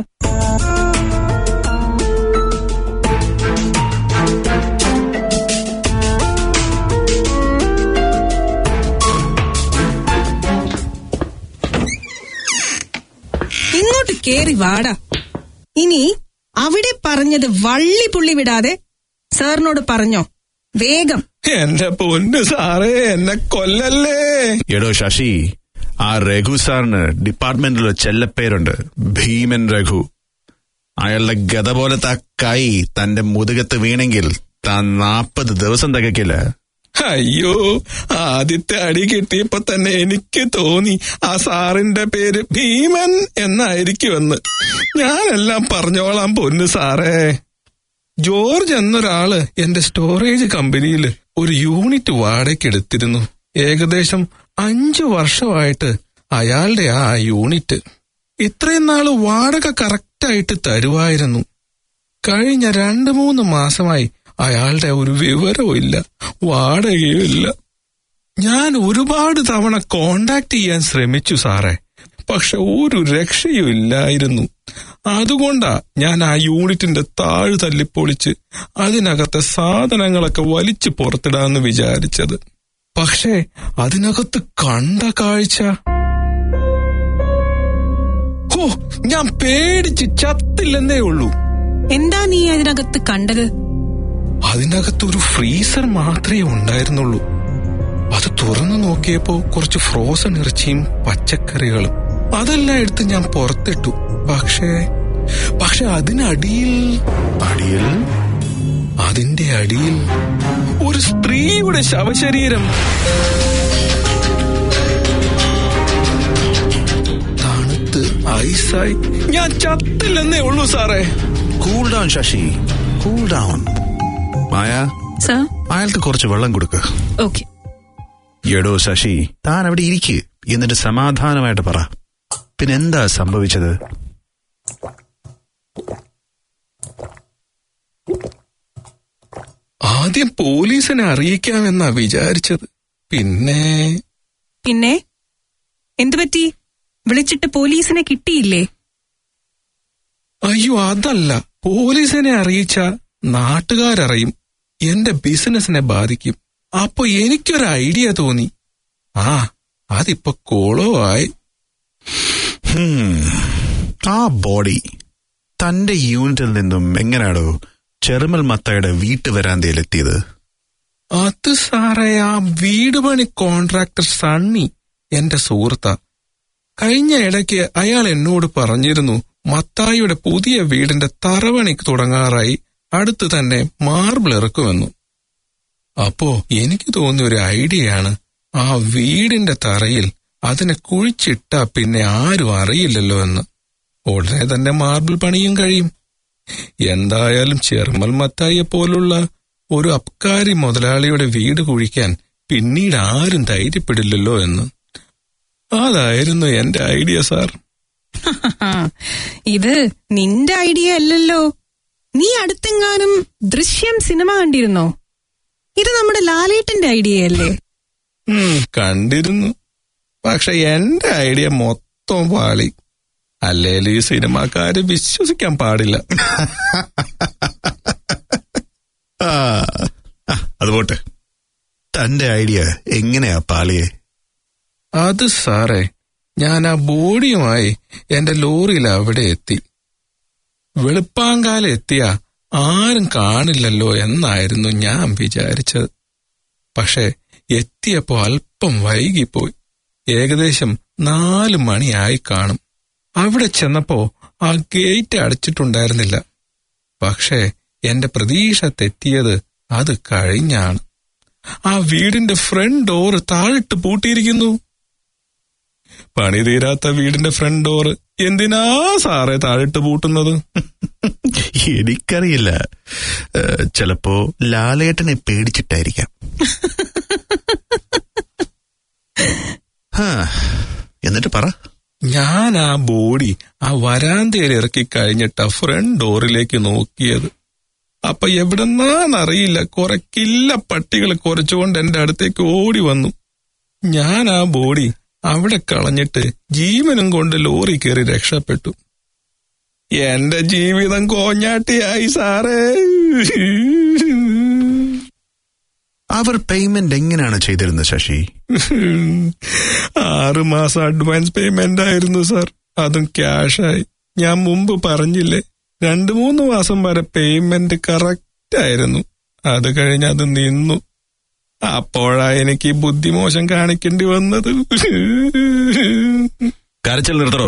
ഇങ്ങോട്ട് കേറി വാടാ ഇനി അവിടെ പറഞ്ഞത് വള്ളി പുള്ളി വിടാതെ സാറിനോട് പറഞ്ഞോ വേഗം എന്റെ പൊന്നു സാറേ എന്നെ കൊല്ലല്ലേ എടോ ശശി ആ രഘു സാറിന് ഡിപ്പാർട്ട്മെന്റിൽ ഒരു ചെല്ലപ്പേരുണ്ട് ഭീമൻ രഘു അയാളുടെ ഗത പോലത്തെ ആ കൈ തന്റെ മുതുകത്ത് വീണെങ്കിൽ താൻ നാപ്പത് ദിവസം തികക്കില്ല അയ്യോ ആദ്യത്തെ അടി കിട്ടിയപ്പോ തന്നെ എനിക്ക് തോന്നി ആ സാറിന്റെ പേര് ഭീമൻ എന്നായിരിക്കുമെന്ന് ഞാനെല്ലാം പറഞ്ഞോളാം പൊന്നു സാറേ ജോർജ് എന്നൊരാള് എന്റെ സ്റ്റോറേജ് കമ്പനിയിൽ ഒരു യൂണിറ്റ് വാടകയ്ക്ക് എടുത്തിരുന്നു ഏകദേശം അഞ്ചു വർഷമായിട്ട് അയാളുടെ ആ യൂണിറ്റ് ഇത്രയും നാള് വാടക കറക്റ്റായിട്ട് തരുവായിരുന്നു കഴിഞ്ഞ രണ്ടു മൂന്ന് മാസമായി അയാളുടെ ഒരു വിവരവും ഇല്ല വാടകയും ഇല്ല ഞാൻ ഒരുപാട് തവണ കോണ്ടാക്ട് ചെയ്യാൻ ശ്രമിച്ചു സാറേ പക്ഷെ ഒരു രക്ഷയും ഇല്ലായിരുന്നു അതുകൊണ്ടാ ഞാൻ ആ യൂണിറ്റിന്റെ താഴ് തല്ലിപ്പൊളിച്ച് അതിനകത്തെ സാധനങ്ങളൊക്കെ വലിച്ചു പുറത്തിടാന്ന് വിചാരിച്ചത് പക്ഷേ അതിനകത്ത് കണ്ട കാഴ്ച ഹോ ഞാൻ പേടിച്ച് ചത്തില്ലെന്നേ ഉള്ളൂ എന്താ നീ അതിനകത്ത് കണ്ടത് അതിനകത്ത് ഒരു ഫ്രീസർ മാത്രമേ ഉണ്ടായിരുന്നുള്ളൂ അത് തുറന്നു നോക്കിയപ്പോ കുറച്ച് ഫ്രോസൺ ഇറച്ചിയും പച്ചക്കറികളും അതെല്ലാം എടുത്ത് ഞാൻ പുറത്തിട്ടു പക്ഷേ പക്ഷെ അതിനടിയിൽ അടിയിൽ അതിന്റെ അടിയിൽ ഒരു സ്ത്രീയുടെ ശവശരീരം തണുത്ത് ഐസായി ഞാൻ ചത്തില്ലെന്നേ ഉള്ളൂ സാറേ cool down Sasi cool down Maya sir അയാൾക്ക് കുറച്ച് വെള്ളം കൊടുക്ക ഓക്കെ എടോ ശശി താൻ അവിടെ ഇരിക്ക് എന്നിട്ട് സമാധാനമായിട്ട് പറ പിന്നെ എന്താ സംഭവിച്ചത് ആദ്യം പോലീസിനെ അറിയിക്കാമെന്നാ വിചാരിച്ചത് പിന്നെ പിന്നെ എന്തു പറ്റി വിളിച്ചിട്ട് പോലീസിനെ കിട്ടിയില്ലേ അയ്യോ അതല്ല പോലീസിനെ അറിയിച്ച നാട്ടുകാരറിയും എന്റെ ബിസിനസിനെ ബാധിക്കും അപ്പൊ എനിക്കൊരു ഐഡിയ തോന്നി ആ അതിപ്പോ കോളോ ആയി ഹും, ആ ബോഡി തന്റെ യൂണിറ്റിൽ നിന്നും എങ്ങനെയാണോ ചെറുമൽ മത്തയുടെ വീട്ടുവരാന്തയിലെത്തിയത് അത് സാറേ ആ വീട് പണി കോൺട്രാക്ടർ സണ്ണി എന്റെ സുഹൃത്താ കഴിഞ്ഞ ഇടയ്ക്ക് അയാൾ എന്നോട് പറഞ്ഞിരുന്നു മത്തായിയുടെ പുതിയ വീടിന്റെ തറവണി തുടങ്ങാറായി അടുത്ത് തന്നെ മാർബിൾ ഇറക്കുമെന്നു അപ്പോ എനിക്ക് തോന്നിയ ഒരു ഐഡിയയാണ് ആ വീടിന്റെ തറയിൽ അതിനെ കുഴിച്ചിട്ടാ പിന്നെ ആരും അറിയില്ലല്ലോ എന്ന് ഉടനെ തന്നെ മാർബിൾ പണിയും കഴിയും എന്തായാലും ചെറുമൽ മത്തായിയെ പോലുള്ള ഒരു അബ്കാരി മുതലാളിയുടെ വീട് കുഴിക്കാൻ പിന്നീട് ആരും ധൈര്യപ്പെടില്ലല്ലോ എന്ന് അതായിരുന്നു എന്റെ ഐഡിയ സാർ ഇത് നിന്റെ ഐഡിയ അല്ലല്ലോ നീ അടുത്തെങ്ങാനും ദൃശ്യം സിനിമ കണ്ടിരുന്നോ ഇത് നമ്മുടെ ലാലേട്ടന്റെ ഐഡിയ അല്ലേ ഉം, കണ്ടിരുന്നു പക്ഷെ എന്റെ ഐഡിയ മൊത്തം പാളി അല്ലേലും ഈ സിനിമാക്കാര് വിശ്വസിക്കാൻ പാടില്ല ആ, ആ, അത് പോട്ടെ തന്റെ ഐഡിയ എങ്ങനെയാ പാളിയെ അത് സാറേ ഞാൻ ആ ബോഡിയുമായി എന്റെ ലോറിയിൽ അവിടെ എത്തി വെളുപ്പാങ്കാലം എത്തിയ ആരും കാണില്ലല്ലോ എന്നായിരുന്നു ഞാൻ വിചാരിച്ചത് പക്ഷെ എത്തിയപ്പോ അല്പം വൈകിപ്പോയി ഏകദേശം നാല് മണിയായി കാണും അവിടെ ചെന്നപ്പോ ആ ഗേറ്റ് അടച്ചിട്ടുണ്ടായിരുന്നില്ല പക്ഷേ എന്റെ പ്രതീക്ഷ തെറ്റിയത് അത് കഴിഞ്ഞാണ് ആ വീടിന്റെ ഫ്രണ്ട് ഡോറ് താഴിട്ട് പൂട്ടിയിരിക്കുന്നു പണി തീരാത്ത വീടിന്റെ ഫ്രണ്ട് ഡോറ് എന്തിനാ സാറേ താഴിട്ട് പൂട്ടുന്നത് എനിക്കറിയില്ല ഏഹ്, ചിലപ്പോ ലാലേട്ടനെ പേടിച്ചിട്ടായിരിക്കാം ഹാ, എന്നിട്ട് പറ ഞാൻ ആ ബോഡി ആ വരാന്തയിൽ ഇറക്കി കഴിഞ്ഞിട്ടാ ഫ്രണ്ട് ഡോറിലേക്ക് നോക്കിയത് അപ്പൊ എവിടെന്നാന്നറിയില്ല കുറെ കില്ല പട്ടികൾ കുറച്ചുകൊണ്ട് എന്റെ അടുത്തേക്ക് ഓടി വന്നു ഞാൻ ആ ബോഡി അവിടെ കളഞ്ഞിട്ട് ജീവനും കൊണ്ട് ലോറി കയറി രക്ഷപ്പെട്ടു എന്റെ ജീവിതം കോഞ്ഞാട്ടിയായി സാറേ അവർ പേയ്മെന്റ് എങ്ങനെയാണ് ചെയ്തിരുന്നത് ശശി ആറ് മാസം അഡ്വാൻസ് പേയ്മെന്റ് ആയിരുന്നു സാർ അതും ക്യാഷായി ഞാൻ മുമ്പ് പറഞ്ഞില്ലേ രണ്ടു മൂന്ന് മാസം വരെ പേയ്മെന്റ് കറക്റ്റ് ആയിരുന്നു അത് കഴിഞ്ഞ് അത് നിന്നു അപ്പോഴാ എനിക്ക് ഈ ബുദ്ധിമോശം കാണിക്കേണ്ടി വന്നത് കരച്ചിൽ നിർത്തറോ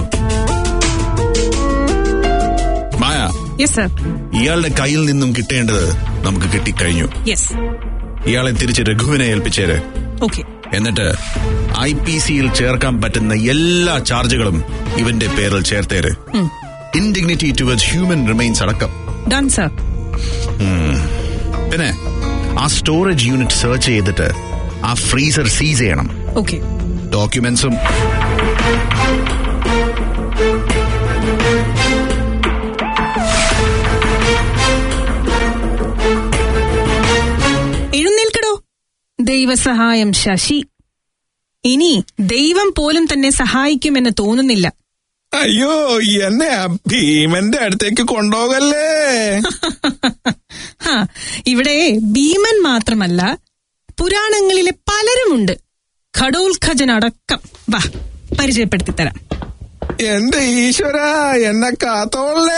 മായ യെസ് സർ ഇയാളുടെ കയ്യിൽ നിന്നും കിട്ടേണ്ടത് നമുക്ക് കിട്ടിക്കഴിഞ്ഞു യെസ് ഇയാളെ തിരിച്ച് രഘുവിനെ ഏൽപ്പിച്ചേര് ഓക്കെ എന്നിട്ട് ഐ പി സിയിൽ ചേർക്കാൻ പറ്റുന്ന എല്ലാ ചാർജുകളും ഇവന്റെ പേരിൽ ചേർത്തേര് ഇൻഡിഗ്നിറ്റി ടുവേർഡ്സ് ഹ്യൂമൻ റിമൈൻസ് അടക്കം ഡൺ സർ ഉം. പിന്നെ ആ സ്റ്റോറേജ് യൂണിറ്റ് സെർച്ച് ചെയ്തിട്ട് ആ ഫ്രീസർ സീസ് ചെയ്യണം ഓക്കെ ഡോക്യുമെന്റ്സും എഴുന്നേൽക്കടോ ദൈവസഹായം ശശി ഇനി ദൈവം പോലും തന്നെ സഹായിക്കുമെന്ന് തോന്നുന്നില്ല അയ്യോ എന്നെ ആ ഭീമന്റെ അടുത്തേക്ക് കൊണ്ടുപോകല്ലേ ഹാ, ഇവിടെ ഭീമൻ മാത്രമല്ല പുരാണങ്ങളിലെ പലരുമുണ്ട് ഘടോത്ഖജൻ അടക്കം വാ പരിചയപ്പെടുത്തി തരാം എന്റെ ഈശ്വര എന്നെ കാത്തോളേ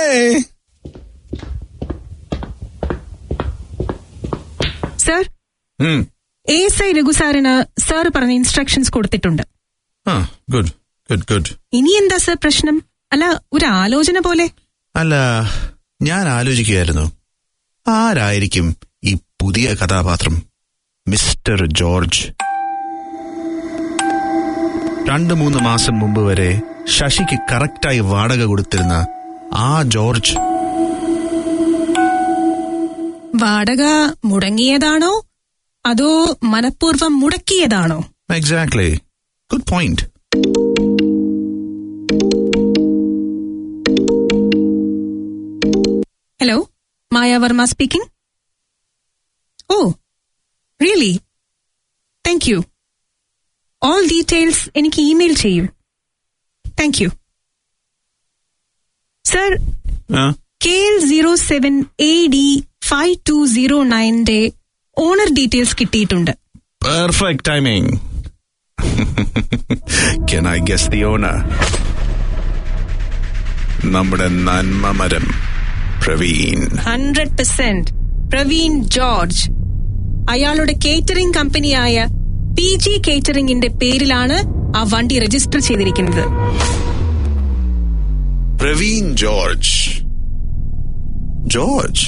സർ ഉം. എ എസ് ഐ രഘു സാറിന് സാർ പറഞ്ഞ ഇൻസ്ട്രക്ഷൻസ് കൊടുത്തിട്ടുണ്ട് ആ ഗുഡ് ഗുഡ് ഗുഡ് ഇനി എന്താ സർ പ്രശ്നം അല്ല ഒരു ആലോചന പോലെ അല്ല ഞാൻ ആലോചിക്കുകയായിരുന്നു ആരായിരിക്കും ഈ പുതിയ കഥാപാത്രം മിസ്റ്റർ ജോർജ് രണ്ടു മൂന്ന് മാസം മുമ്പ് വരെ ശശിക്ക് കറക്റ്റായി വാടക കൊടുത്തിരുന്ന ആ ജോർജ് വാടക മുടങ്ങിയതാണോ അതോ മനഃപൂർവ്വം മുടക്കിയതാണോ exactly good point hello Maya Varma speaking oh really thank you all details എനിക്ക് ഇമെയിൽ ചെയ്യൂ thank you sir K L zero seven A D five two zero നയന്റെ ഓണർ ഡീറ്റെയിൽസ് കിട്ടിയിട്ടുണ്ട് perfect timing can I guess the owner നമ്മുടെ നന്മമരം Praveen hundred percent Praveen George അയാളുടെ catering കമ്പനിയായ P G കേറ്ററിംഗിന്റെ പേരിലാണ് ആ വണ്ടി രജിസ്റ്റർ ചെയ്തിരിക്കുന്നത് പ്രവീൺ ജോർജ് ജോർജ്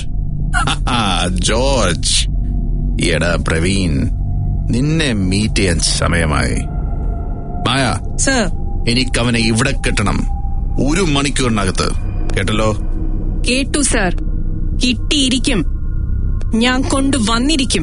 ജോർജ് എടാ പ്രവീൺ നിന്നെ മീറ്റ് ചെയ്യാൻ സമയമായി മായ സർ എനിക്കവനെ ഇവിടെ കെട്ടണം ഒരു മണിക്കൂറിനകത്ത് കേട്ടല്ലോ കേട്ടു സർ കിട്ടിയിരിക്കും ഞാൻ കൊണ്ടുവന്നിരിക്കും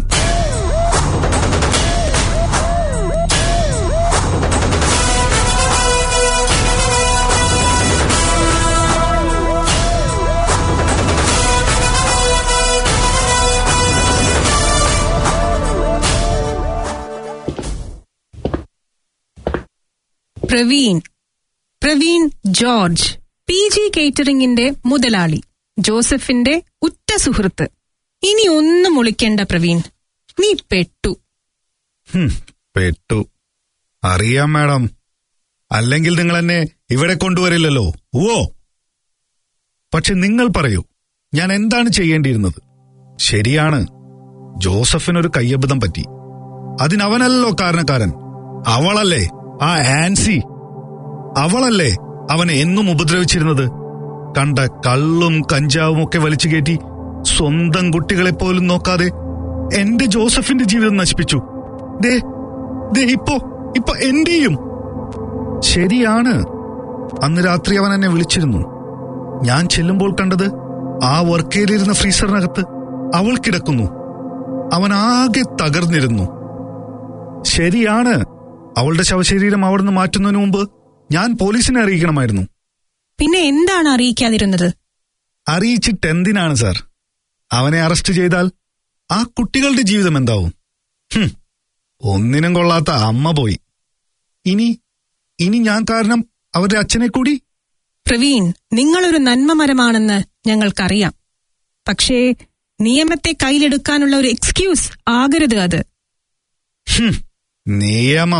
പ്രവീൺ പ്രവീൺ ജോർജ് പി ജി കേറ്ററിംഗിന്റെ മുതലാളി ജോസഫിന്റെ ഉറ്റ സുഹൃത്ത് ഇനി ഒന്നും ഒളിക്കേണ്ട പ്രവീൺ നീ പെട്ടു ഹും, പെട്ടു അറിയാം മാഡം അല്ലെങ്കിൽ നിങ്ങൾ എന്നെ ഇവിടെ കൊണ്ടുവരില്ലല്ലോ ഓ പക്ഷെ നിങ്ങൾ പറയൂ ഞാൻ എന്താണ് ചെയ്യേണ്ടിയിരുന്നത് ശരിയാണ് ജോസഫിനൊരു കയ്യബദ്ധം പറ്റി അതിനവനല്ലോ കാരണക്കാരൻ അവളല്ലേ ആ ആൻസി അവളല്ലേ അവനെ എന്നും ഉപദ്രവിച്ചിരുന്നത് കണ്ട കള്ളും കഞ്ചാവും ഒക്കെ വലിച്ചു കയറ്റി സ്വന്തം കുട്ടികളെ പോലും നോക്കാതെ എന്റെ ജോസഫിന്റെ ജീവിതം നശിപ്പിച്ചു ദേ ദേ ഇപ്പോ ഇപ്പൊ എന്റെയും ശരിയാണ് അന്ന് രാത്രി അവൻ എന്നെ വിളിച്ചിരുന്നു ഞാൻ ചെല്ലുമ്പോൾ കണ്ടത് ആ വർക്കേലിരുന്ന ഫ്രീസറിനകത്ത് അവൾ കിടക്കുന്നു അവൻ ആകെ തകർന്നിരുന്നു ശരിയാണ് അവളുടെ ശവശരീരം അവിടുന്ന് മാറ്റുന്നതിന് മുമ്പ് ഞാൻ പോലീസിനെ അറിയിക്കണമായിരുന്നു പിന്നെ എന്താണ് അറിയിക്കാതിരുന്നത് അറിയിച്ചിട്ട് എന്തിനാണ് സാർ അവനെ അറസ്റ്റ് ചെയ്താൽ ആ കുട്ടികളുടെ ജീവിതം എന്താവും ഹും, ഒന്നിനും കൊള്ളാത്ത അമ്മ പോയി ഇനി ഇനി ഞാൻ കാരണം അവരുടെ അച്ഛനെ കൂടി പ്രവീൺ നിങ്ങളൊരു നന്മമരമാണെന്ന് ഞങ്ങൾക്കറിയാം പക്ഷേ നിയമത്തെ കയ്യിലെടുക്കാനുള്ള ഒരു എക്സ്ക്യൂസ് ആകരുത് അത് ഹും, നിയമം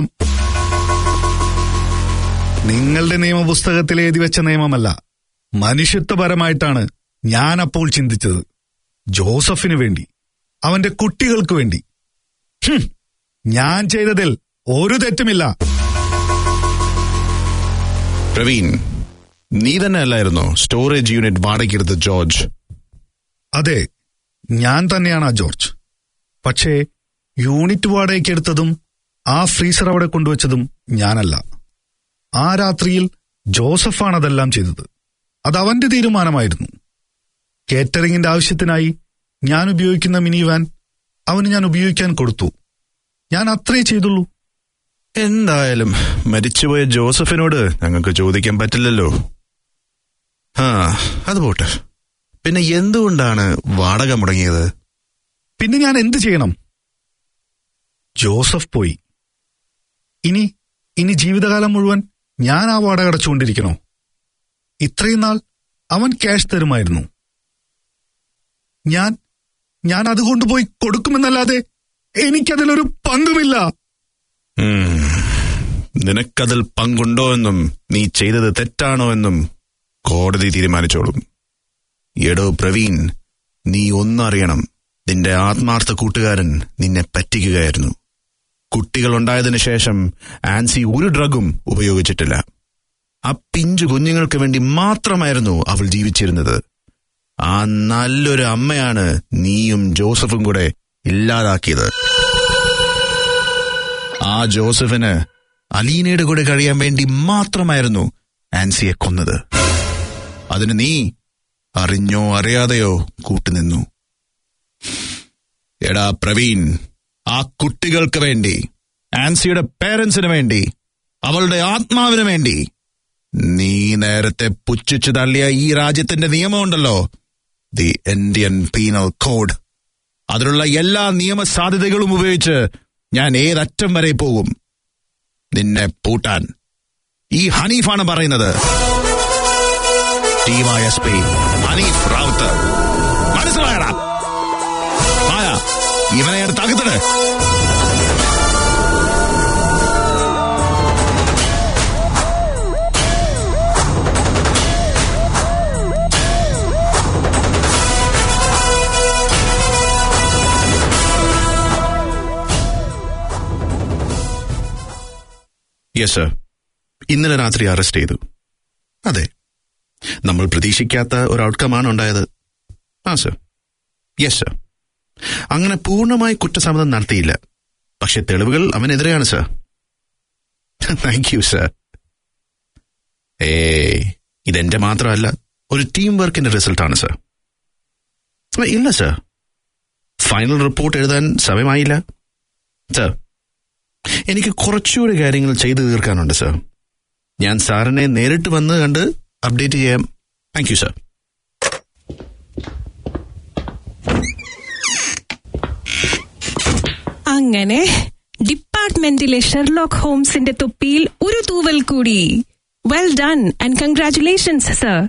നിങ്ങളുടെ നിയമപുസ്തകത്തിൽ എഴുതി വെച്ച നിയമമല്ല മനുഷ്യത്വപരമായിട്ടാണ് ഞാൻ അപ്പോൾ ചിന്തിച്ചത് ജോസഫിന് വേണ്ടി അവന്റെ കുട്ടികൾക്ക് വേണ്ടി ഹും, ഞാൻ ചെയ്തതിൽ ഒരു തെറ്റുമില്ല പ്രവീൺ നീ തന്നെ അല്ലായിരുന്നോ സ്റ്റോറേജ് യൂണിറ്റ് വാടകയ്ക്കെടുത്ത ജോർജ് അതെ ഞാൻ തന്നെയാണ് ആ ജോർജ് പക്ഷേ യൂണിറ്റ് വാടകയ്ക്കെടുത്തതും ആ ഫ്രീസർ അവിടെ കൊണ്ടുവച്ചതും ഞാനല്ല ആ രാത്രിയിൽ ജോസഫാണ് അതെല്ലാം ചെയ്തത് അത് അവന്റെ തീരുമാനമായിരുന്നു കേറ്ററിംഗിന്റെ ആവശ്യത്തിനായി ഞാൻ ഉപയോഗിക്കുന്ന മിനി വാൻ അവന് ഞാൻ ഉപയോഗിക്കാൻ കൊടുത്തു ഞാൻ അത്രേ ചെയ്തുള്ളൂ എന്തായാലും മരിച്ചുപോയ ജോസഫിനോട് ഞങ്ങൾക്ക് ചോദിക്കാൻ പറ്റില്ലല്ലോ ആ അത് പോട്ടെ പിന്നെ എന്തുകൊണ്ടാണ് വാടക മുടങ്ങിയത് പിന്നെ ഞാൻ എന്ത് ചെയ്യണം ജോസഫ് പോയി ഇനി ഇനി ജീവിതകാലം മുഴുവൻ ഞാൻ ആ വാടക അടച്ചുകൊണ്ടിരിക്കണോ ഇത്രയും നാൾ അവൻ ക്യാഷ് തരുമായിരുന്നു ഞാൻ ഞാൻ അത് കൊണ്ടുപോയി കൊടുക്കുമെന്നല്ലാതെ എനിക്കതിലൊരു പങ്കുമില്ല ഉം. നിനക്കതിൽ പങ്കുണ്ടോ എന്നും നീ ചെയ്തത് തെറ്റാണോ എന്നും കോടതി തീരുമാനിച്ചോളും എടോ പ്രവീൺ നീ ഒന്നറിയണം നിന്റെ ആത്മാർത്ഥ കൂട്ടുകാരൻ നിന്നെ പറ്റിക്കുകയായിരുന്നു കുട്ടികളുണ്ടായതിനു ശേഷം ആൻസി ഒരു ഡ്രഗും ഉപയോഗിച്ചിട്ടില്ല ആ പിഞ്ചു കുഞ്ഞുങ്ങൾക്ക് വേണ്ടി മാത്രമായിരുന്നു അവൾ ജീവിച്ചിരുന്നത് ആ നല്ലൊരു അമ്മയാണ് നീയും ജോസഫും കൂടെ ഇല്ലാതാക്കിയത് ആ ജോസഫിന് അലീനയുടെ കൂടെ കഴിയാൻ വേണ്ടി മാത്രമായിരുന്നു ആൻസിയെ കൊന്നത് അതിന് നീ അറിഞ്ഞോ അറിയാതെയോ കൂട്ടുനിന്നു എടാ പ്രവീൺ ആ കുട്ടികൾക്ക് വേണ്ടി ആൻസിയുടെ പേരൻസിന് വേണ്ടി അവളുടെ ആത്മാവിന് വേണ്ടി നീ നേരത്തെ പുച്ഛിച്ചു തള്ളിയ ഈ രാജ്യത്തിന്റെ നിയമമുണ്ടല്ലോ ദി ഇന്ത്യൻ പീനൽ കോഡ് അതിലുള്ള എല്ലാ നിയമ സാധ്യതകളും ഉപയോഗിച്ച് ഞാൻ ഏതറ്റം വരെ പോകും നിന്നെ പൂട്ടാൻ ഈ ഹനീഫാണ് പറയുന്നത് ഡിവൈഎസ്പി ഹനീഫ് റാവുത്ത് മനസ്സിലായടാ മായ ഇവനെ എടുത്ത് അകത്തിട് യെസ് സർ ഇന്നലെ രാത്രി അറസ്റ്റ് ചെയ്തു അതെ നമ്മൾ പ്രതീക്ഷിക്കാത്ത ഒരു ഔട്ട്കമാണ് ഉണ്ടായത് ആ സർ യെസ് സർ അങ്ങനെ പൂർണ്ണമായി കുറ്റസമ്മതം നടത്തിയില്ല പക്ഷെ തെളിവുകൾ അവനെതിരെയാണ് സർ താങ്ക് യു സർ ഏ ഇതെന്റെ മാത്രമല്ല ഒരു ടീം വർക്കിന്റെ റിസൾട്ടാണ് സർ ഇല്ല സർ ഫൈനൽ റിപ്പോർട്ട് എഴുതാൻ സമയമായില്ല സർ എനിക്ക് കുറച്ചുകൂടി കാര്യങ്ങൾ ചെയ്തു തീർക്കാനുണ്ട് സർ ഞാൻ സാറിനെ നേരിട്ട് വന്ന് കണ്ട് അപ്ഡേറ്റ് ചെയ്യാം താങ്ക് യു സർ അങ്ങനെ ഡിപ്പാർട്ട്മെന്റിലെ ഷെർലോക്ക് ഹോംസിന്റെ തൊപ്പിയിൽ ഒരു തൂവൽ കൂടി well done and congratulations sir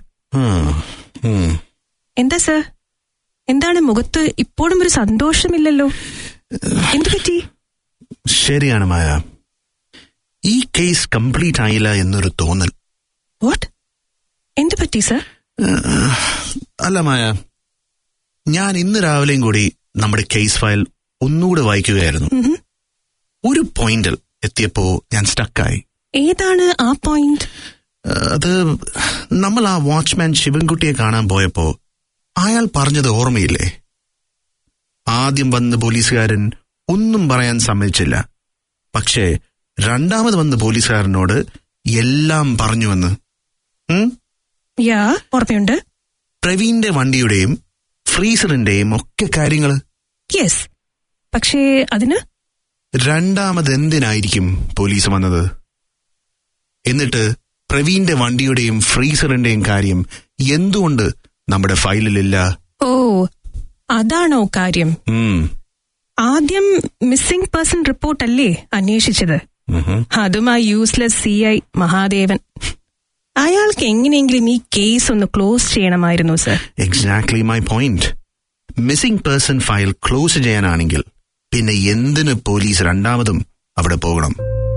എന്താ സർ എന്താണ് മുഖത്ത് ഇപ്പോഴും ഒരു സന്തോഷമില്ലല്ലോ എന്തു പറ്റി ശരിയാണ് മായ ഈ കേസ് കംപ്ലീറ്റ് ആയില്ല എന്നൊരു തോന്നൽ വാട്ട് എന്തു പറ്റി സർ അല്ല മായ ഞാൻ ഇന്ന് രാവിലെയും കൂടി നമ്മുടെ കേസ് ഫയൽ ഒന്നുകൂടെ വായിക്കുകയായിരുന്നു ഒരു പോയിന്റിൽ എത്തിയപ്പോ ഞാൻ സ്റ്റക്കായി ഏതാണ് ആ പോയിന്റ് അത് നമ്മൾ ആ വാച്ച്മാൻ ശിവൻകുട്ടിയെ കാണാൻ പോയപ്പോ അയാൾ പറഞ്ഞത് ഓർമ്മയില്ലേ ആദ്യം വന്ന് പോലീസുകാരൻ ഒന്നും പറയാൻ സമ്മതിച്ചില്ല പക്ഷേ രണ്ടാമത് വന്ന് പോലീസുകാരനോട് എല്ലാം പറഞ്ഞുവെന്ന് ഉം? യാ ഓർമ്മയുണ്ട് പ്രവീണിന്റെ വണ്ടിയുടെയും ഫ്രീസറിന്റെയും ഒക്കെ കാര്യങ്ങള് യെസ് പക്ഷേ അതിന് രണ്ടാമത് എന്തിനായിരിക്കും പോലീസ് വന്നത് എന്നിട്ട് പ്രവീണിന്റെ വണ്ടിയുടെയും ഫ്രീസറിന്റെയും കാര്യം എന്തുകൊണ്ട് നമ്മുടെ ഫയലിലില്ല ഓ അതാണോ കാര്യം ഉം, ആദ്യം മിസ്സിംഗ് പേഴ്സൺ റിപ്പോർട്ട് അല്ലേ അന്വേഷിച്ചത് ഉഹും. അതും ആ യൂസ്ലെസ് സി ഐ മഹാദേവൻ അയാൾക്ക് എങ്ങനെയെങ്കിലും ഈ കേസ് ഒന്ന് ക്ലോസ് ചെയ്യണമായിരുന്നു sir exactly my point missing person file close ചെയ്യാനാണെങ്കിൽ പിന്നെ എന്തിന് പോലീസ് രണ്ടാമതും അവിടെ പോകണം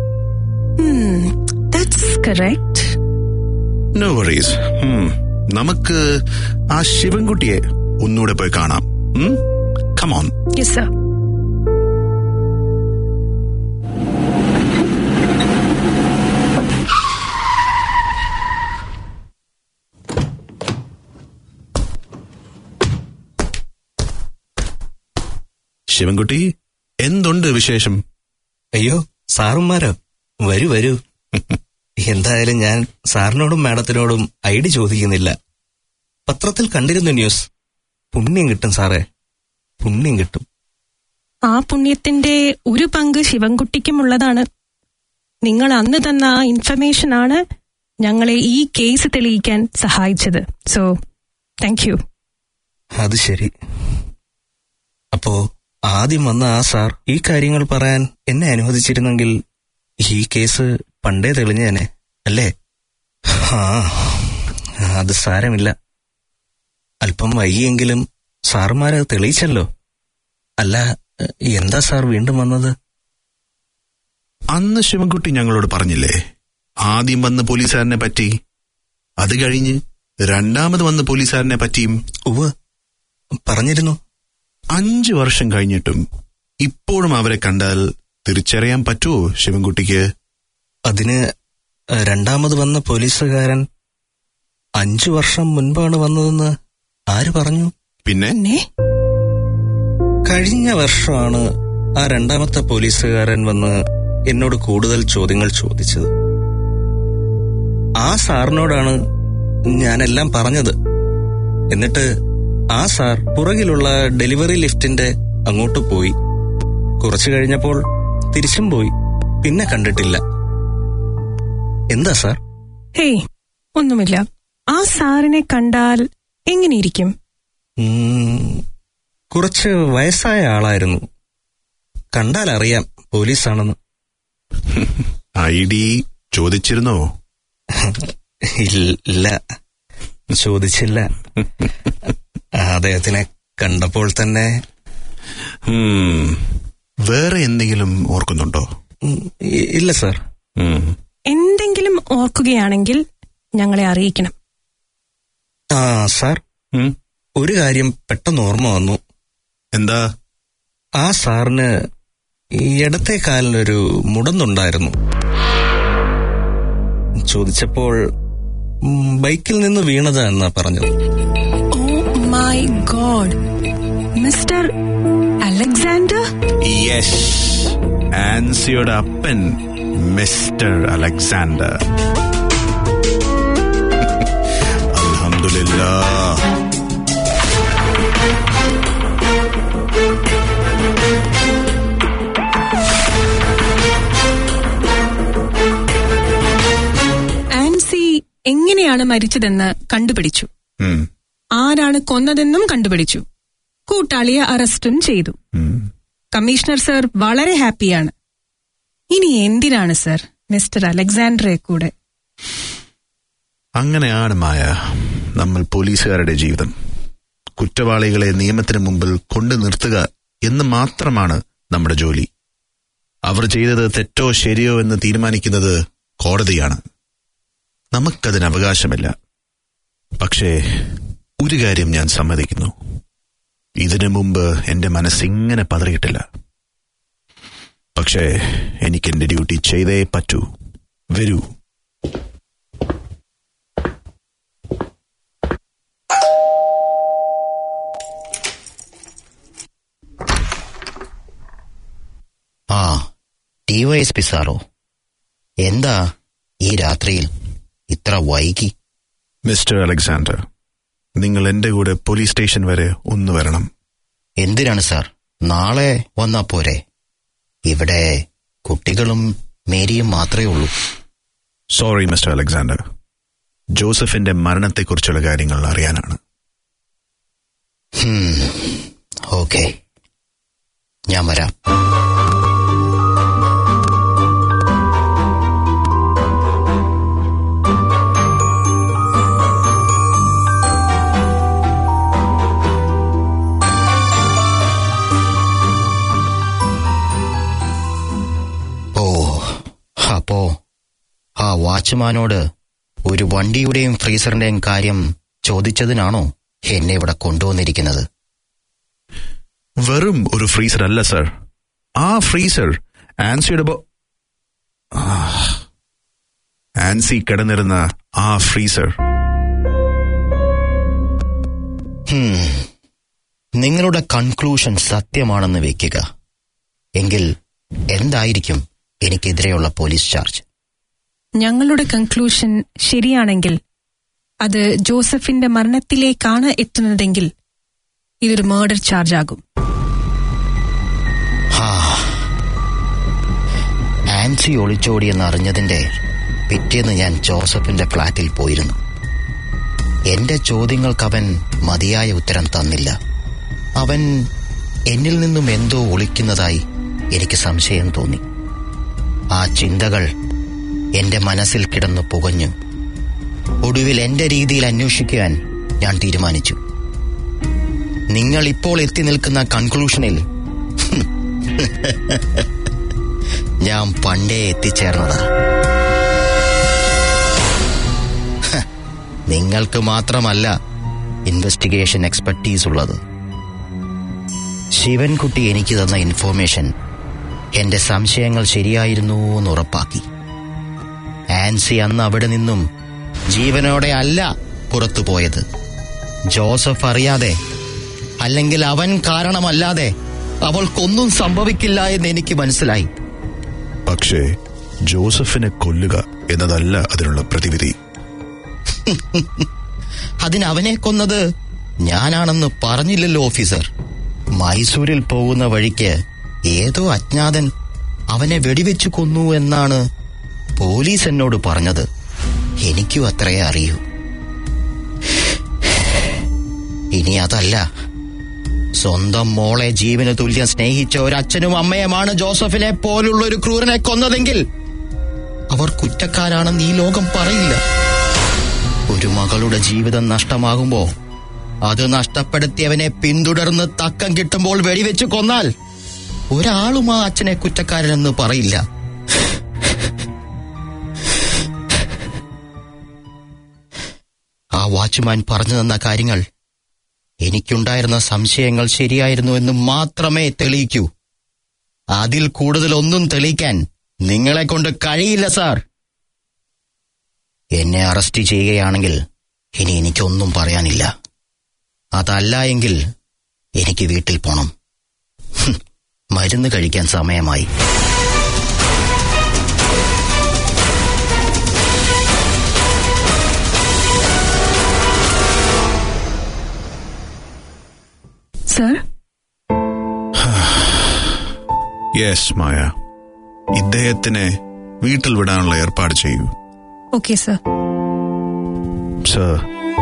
ദാറ്റ്സ് കറക്റ്റ് നോ വറീസ് നമുക്ക് ആ ശിവൻകുട്ടിയെ ഒന്നുകൂടെ പോയി കാണാം കമോൺ യെസ് സർ ശിവൻകുട്ടി എന്തുണ്ട് വിശേഷം അയ്യോ സാറുമാരോ വരൂ വരൂ എന്തായാലും ഞാൻ സാറിനോടും മാഡത്തിനോടും ഐ ഡി ചോദിക്കുന്നില്ല പത്രത്തിൽ കണ്ടിരുന്നു ന്യൂസ് പുണ്യം കിട്ടും സാറേ പുണ്യം കിട്ടും ആ പുണ്യത്തിന്റെ ഒരു പങ്ക് ശിവൻകുട്ടിക്കും ഉള്ളതാണ് നിങ്ങൾ അന്ന് തന്ന ആ ഇൻഫർമേഷൻ ആണ് ഞങ്ങളെ ഈ കേസ് തെളിയിക്കാൻ സഹായിച്ചത് സോ താങ്ക് യു അത് ശരി അപ്പോ ആദ്യം വന്ന ആ സാർ ഈ കാര്യങ്ങൾ പറയാൻ എന്നെ അനുവദിച്ചിരുന്നെങ്കിൽ ഈ കേസ് പണ്ടേ തെളിഞ്ഞേനെ അല്ലേ ആ അത് സാരമില്ല അല്പം വൈകിയെങ്കിലും സാറുമാരത് തെളിയിച്ചല്ലോ അല്ല എന്താ സാർ വീണ്ടും വന്നത് അന്ന് ശിവൻകുട്ടി ഞങ്ങളോട് പറഞ്ഞില്ലേ ആദ്യം വന്ന പോലീസുകാരനെ പറ്റി അത് കഴിഞ്ഞ് രണ്ടാമത് വന്ന പോലീസുകാരനെ പറ്റിയും ഉവ് പറഞ്ഞിരുന്നു അഞ്ചു വർഷം കഴിഞ്ഞിട്ടും ഇപ്പോഴും അവരെ കണ്ടാൽ തിരിച്ചറിയാൻ പറ്റുമോ ശിവൻകുട്ടിക്ക് അതിന് രണ്ടാമത് വന്ന പോലീസുകാരൻ അഞ്ചു വർഷം മുൻപാണ് വന്നതെന്ന് ആര് പറഞ്ഞു പിന്നെ കഴിഞ്ഞ വർഷമാണ് ആ രണ്ടാമത്തെ പോലീസുകാരൻ വന്ന് എന്നോട് കൂടുതൽ ചോദ്യങ്ങൾ ചോദിച്ചത് ആ സാറിനോടാണ് ഞാനെല്ലാം പറഞ്ഞത് എന്നിട്ട് ആ സാർ പുറകിലുള്ള ഡെലിവറി ലിഫ്റ്റിന്റെ അങ്ങോട്ട് പോയി കുറച്ചു കഴിഞ്ഞപ്പോൾ തിരിച്ചും പോയി പിന്നെ കണ്ടിട്ടില്ല എന്താ സാർ ഹേയ് ഒന്നുമില്ല ആ സാറിനെ കണ്ടാൽ എങ്ങനെയിരിക്കും ഉം, കുറച്ച് വയസ്സായ ആളായിരുന്നു കണ്ടാൽ അറിയാം പോലീസാണെന്ന് ഐ ഡി ചോദിച്ചിരുന്നോ ഇല്ല ചോദിച്ചില്ല അദ്ദേഹത്തിനെ കണ്ടപ്പോൾ തന്നെ ഉം, വേറെ എന്തെങ്കിലും ഓർക്കുന്നുണ്ടോ ഉം, ഇ- ഇല്ല സാർ ഉം. എന്തെങ്കിലും ഓർക്കുകയാണെങ്കിൽ ഞങ്ങളെ അറിയിക്കണം ആ സാർ ഒരു കാര്യം പെട്ടെന്ന് ഓർമ്മ വന്നു എന്താ ആ സാറിന് ഈ ഇടത്തെ കാലിനൊരു മുടന്നുണ്ടായിരുന്നു ചോദിച്ചപ്പോൾ ഉം, ബൈക്കിൽ നിന്ന് വീണതാണെന്നാ പറഞ്ഞത് oh my god mister Alexander yes ആൻസിയുടെ അപ്പൻ മിസ്റ്റർ അലക്സാണ്ടർ അൽഹംദുലില്ലാ ആൻസി എങ്ങനെയാണ് മരിച്ചതെന്ന് കണ്ടുപിടിച്ചു ഉം, ആരാണ് കൊന്നതെന്നും കണ്ടുപിടിച്ചു കൂട്ടാളിയെ അറസ്റ്റും ചെയ്തു ഉം. കമ്മീഷണർ സർ വളരെ ഹാപ്പിയാണ് ഇനി എന്തിനാണ് സർ മിസ്റ്റർ അലക്സാണ്ടറെ കൂടെ അങ്ങനെയാണ് മായ നമ്മൾ പോലീസുകാരുടെ ജീവിതം കുറ്റവാളികളെ നിയമത്തിന് മുമ്പിൽ കൊണ്ടു നിർത്തുക എന്ന് മാത്രമാണ് നമ്മുടെ ജോലി അവർ ചെയ്തത് തെറ്റോ ശരിയോ എന്ന് തീരുമാനിക്കുന്നത് കോടതിയാണ് നമുക്കതിന് അവകാശമില്ല പക്ഷേ ഒരു കാര്യം ഞാൻ സമ്മതിക്കുന്നു ഇതിനു മുമ്പ് എന്റെ മനസ്സിങ്ങനെ പതറിയിട്ടില്ല പക്ഷേ എനിക്ക് എന്റെ ഡ്യൂട്ടി ചെയ്തേ പറ്റൂ വരൂ ഡിവൈഎസ്പി സാറോ എന്താ ഈ രാത്രിയിൽ ഇത്ര വൈകി മിസ്റ്റർ അലക്സാണ്ടർ നിങ്ങൾ എന്റെ കൂടെ പോലീസ് സ്റ്റേഷൻ വരെ ഒന്ന് വരണം എന്തിനാണ് സാർ നാളെ വന്നാ പോരെ ഇവിടെ കുട്ടികളും മേരിയും മാത്രമേ ഉള്ളൂ സോറി മിസ്റ്റർ അലക്സാണ്ടർ ജോസഫിന്റെ മരണത്തെക്കുറിച്ചുള്ള കാര്യങ്ങൾ അറിയാനാണ് ഓക്കെ ഞാൻ വരാം ഓ അപ്പോ ആ വാച്ച്മാനോട് ഒരു വണ്ടിയുടെയും ഫ്രീസറിന്റെയും കാര്യം ചോദിച്ചതിനാണോ എന്നെ ഇവിടെ കൊണ്ടുവന്നിരിക്കുന്നത് വെറും ഒരു ഫ്രീസർ അല്ല സർ ആ ഫ്രീസർ ആൻസിയുടെ ബോ- ആ, ആൻസി കിടന്നിരുന്ന ആ ഫ്രീസർ ഹും. നിങ്ങളുടെ കൺക്ലൂഷൻ സത്യമാണെന്ന് വെക്കുക എങ്കിൽ എന്തായിരിക്കും എനിക്കെതിരെയുള്ള പോലീസ് ചാർജ് ഞങ്ങളുടെ കൺക്ലൂഷൻ ശരിയാണെങ്കിൽ അത് ജോസഫിന്റെ മരണത്തിലേക്കാണ് എത്തുന്നതെങ്കിൽ ഇതൊരു മേർഡർ ചാർജ് ആകും ഹാ. ആൻസി ഒളിച്ചോടിയെന്ന് അറിഞ്ഞതിന്റെ പിറ്റേന്ന് ഞാൻ ജോസഫിന്റെ ഫ്ളാറ്റിൽ പോയിരുന്നു എന്റെ ചോദ്യങ്ങൾക്ക് അവൻ മതിയായ ഉത്തരം തന്നില്ല അവൻ എന്നിൽ നിന്നും എന്തോ ഒളിക്കുന്നതായി എനിക്ക് സംശയം തോന്നി ആ ചിന്തകൾ എന്റെ മനസ്സിൽ കിടന്നു പുകഞ്ഞു ഒടുവിൽ എന്റെ രീതിയിൽ അന്വേഷിക്കാൻ ഞാൻ തീരുമാനിച്ചു നിങ്ങൾ ഇപ്പോൾ എത്തി നിൽക്കുന്ന കൺക്ലൂഷനിൽ ഞാൻ പണ്ടേ എത്തിച്ചേർന്നതാ ഹ, നിങ്ങൾക്ക് മാത്രമല്ല ഇൻവെസ്റ്റിഗേഷൻ എക്സ്പെർട്ടീസ് ഉള്ളത് ശിവൻകുട്ടി എനിക്ക് തന്ന ഇൻഫോർമേഷൻ എന്റെ സംശയങ്ങൾ ശരിയായിരുന്നു എന്ന് ഉറപ്പാക്കി ആൻസി അന്ന് അവിടെ നിന്നും ജീവനോടെ അല്ല പുറത്തു പോയത് ജോസഫ് അറിയാതെ അല്ലെങ്കിൽ അവൻ കാരണമല്ലാതെ അവൾക്കൊന്നും സംഭവിക്കില്ല എന്ന് എനിക്ക് മനസ്സിലായി പക്ഷേ ജോസഫിനെ കൊല്ലുക എന്നതല്ല അതിനുള്ള പ്രതിവിധി അതിന് അവനെ കൊന്നത് ഞാനാണെന്ന് പറഞ്ഞില്ലല്ലോ ഓഫീസർ മൈസൂരിൽ പോകുന്ന വഴിക്ക് ഏതോ അജ്ഞാതൻ അവനെ വെടിവെച്ചു കൊന്നു എന്നാണ് പോലീസ് എന്നോട് പറഞ്ഞത് എനിക്കും അത്രയേ അറിയൂ ഇനി അതല്ല സ്വന്തം മോളെ ജീവന് തുല്യം സ്നേഹിച്ച ഒരു അച്ഛനും അമ്മയുമാണ് ജോസഫിനെ പോലുള്ള ഒരു ക്രൂരനെ കൊന്നതെങ്കിൽ അവർ കുറ്റക്കാരാണെന്ന് ഈ ലോകം പറയില്ല ഒരു മകളുടെ ജീവിതം നഷ്ടമാകുമ്പോ അത് നഷ്ടപ്പെടുത്തിയവനെ പിന്തുടർന്ന് തക്കം കിട്ടുമ്പോൾ വെടിവെച്ച് കൊന്നാൽ ഒരാളും ആ അച്ഛനെ കുറ്റക്കാരനെന്ന് പറയില്ല ആ വാച്ച്മാൻ പറഞ്ഞു തന്ന കാര്യങ്ങൾ എനിക്കുണ്ടായിരുന്ന സംശയങ്ങൾ ശരിയായിരുന്നു എന്ന് മാത്രമേ തെളിയിക്കൂ അതിൽ കൂടുതൽ ഒന്നും തെളിയിക്കാൻ നിങ്ങളെ കൊണ്ട് കഴിയില്ല സാർ എന്നെ അറസ്റ്റ് ചെയ്യുകയാണെങ്കിൽ ഇനി എനിക്കൊന്നും പറയാനില്ല അതല്ല എങ്കിൽ എനിക്ക് വീട്ടിൽ പോണം ഹും, മരുന്ന് കഴിക്കാൻ സമയമായി സർ യെസ് മായ ഇദ്ദേഹത്തിനെ വീട്ടിൽ വിടാനുള്ള ഏർപ്പാട് ചെയ്യൂ ഓക്കെ സർ സർ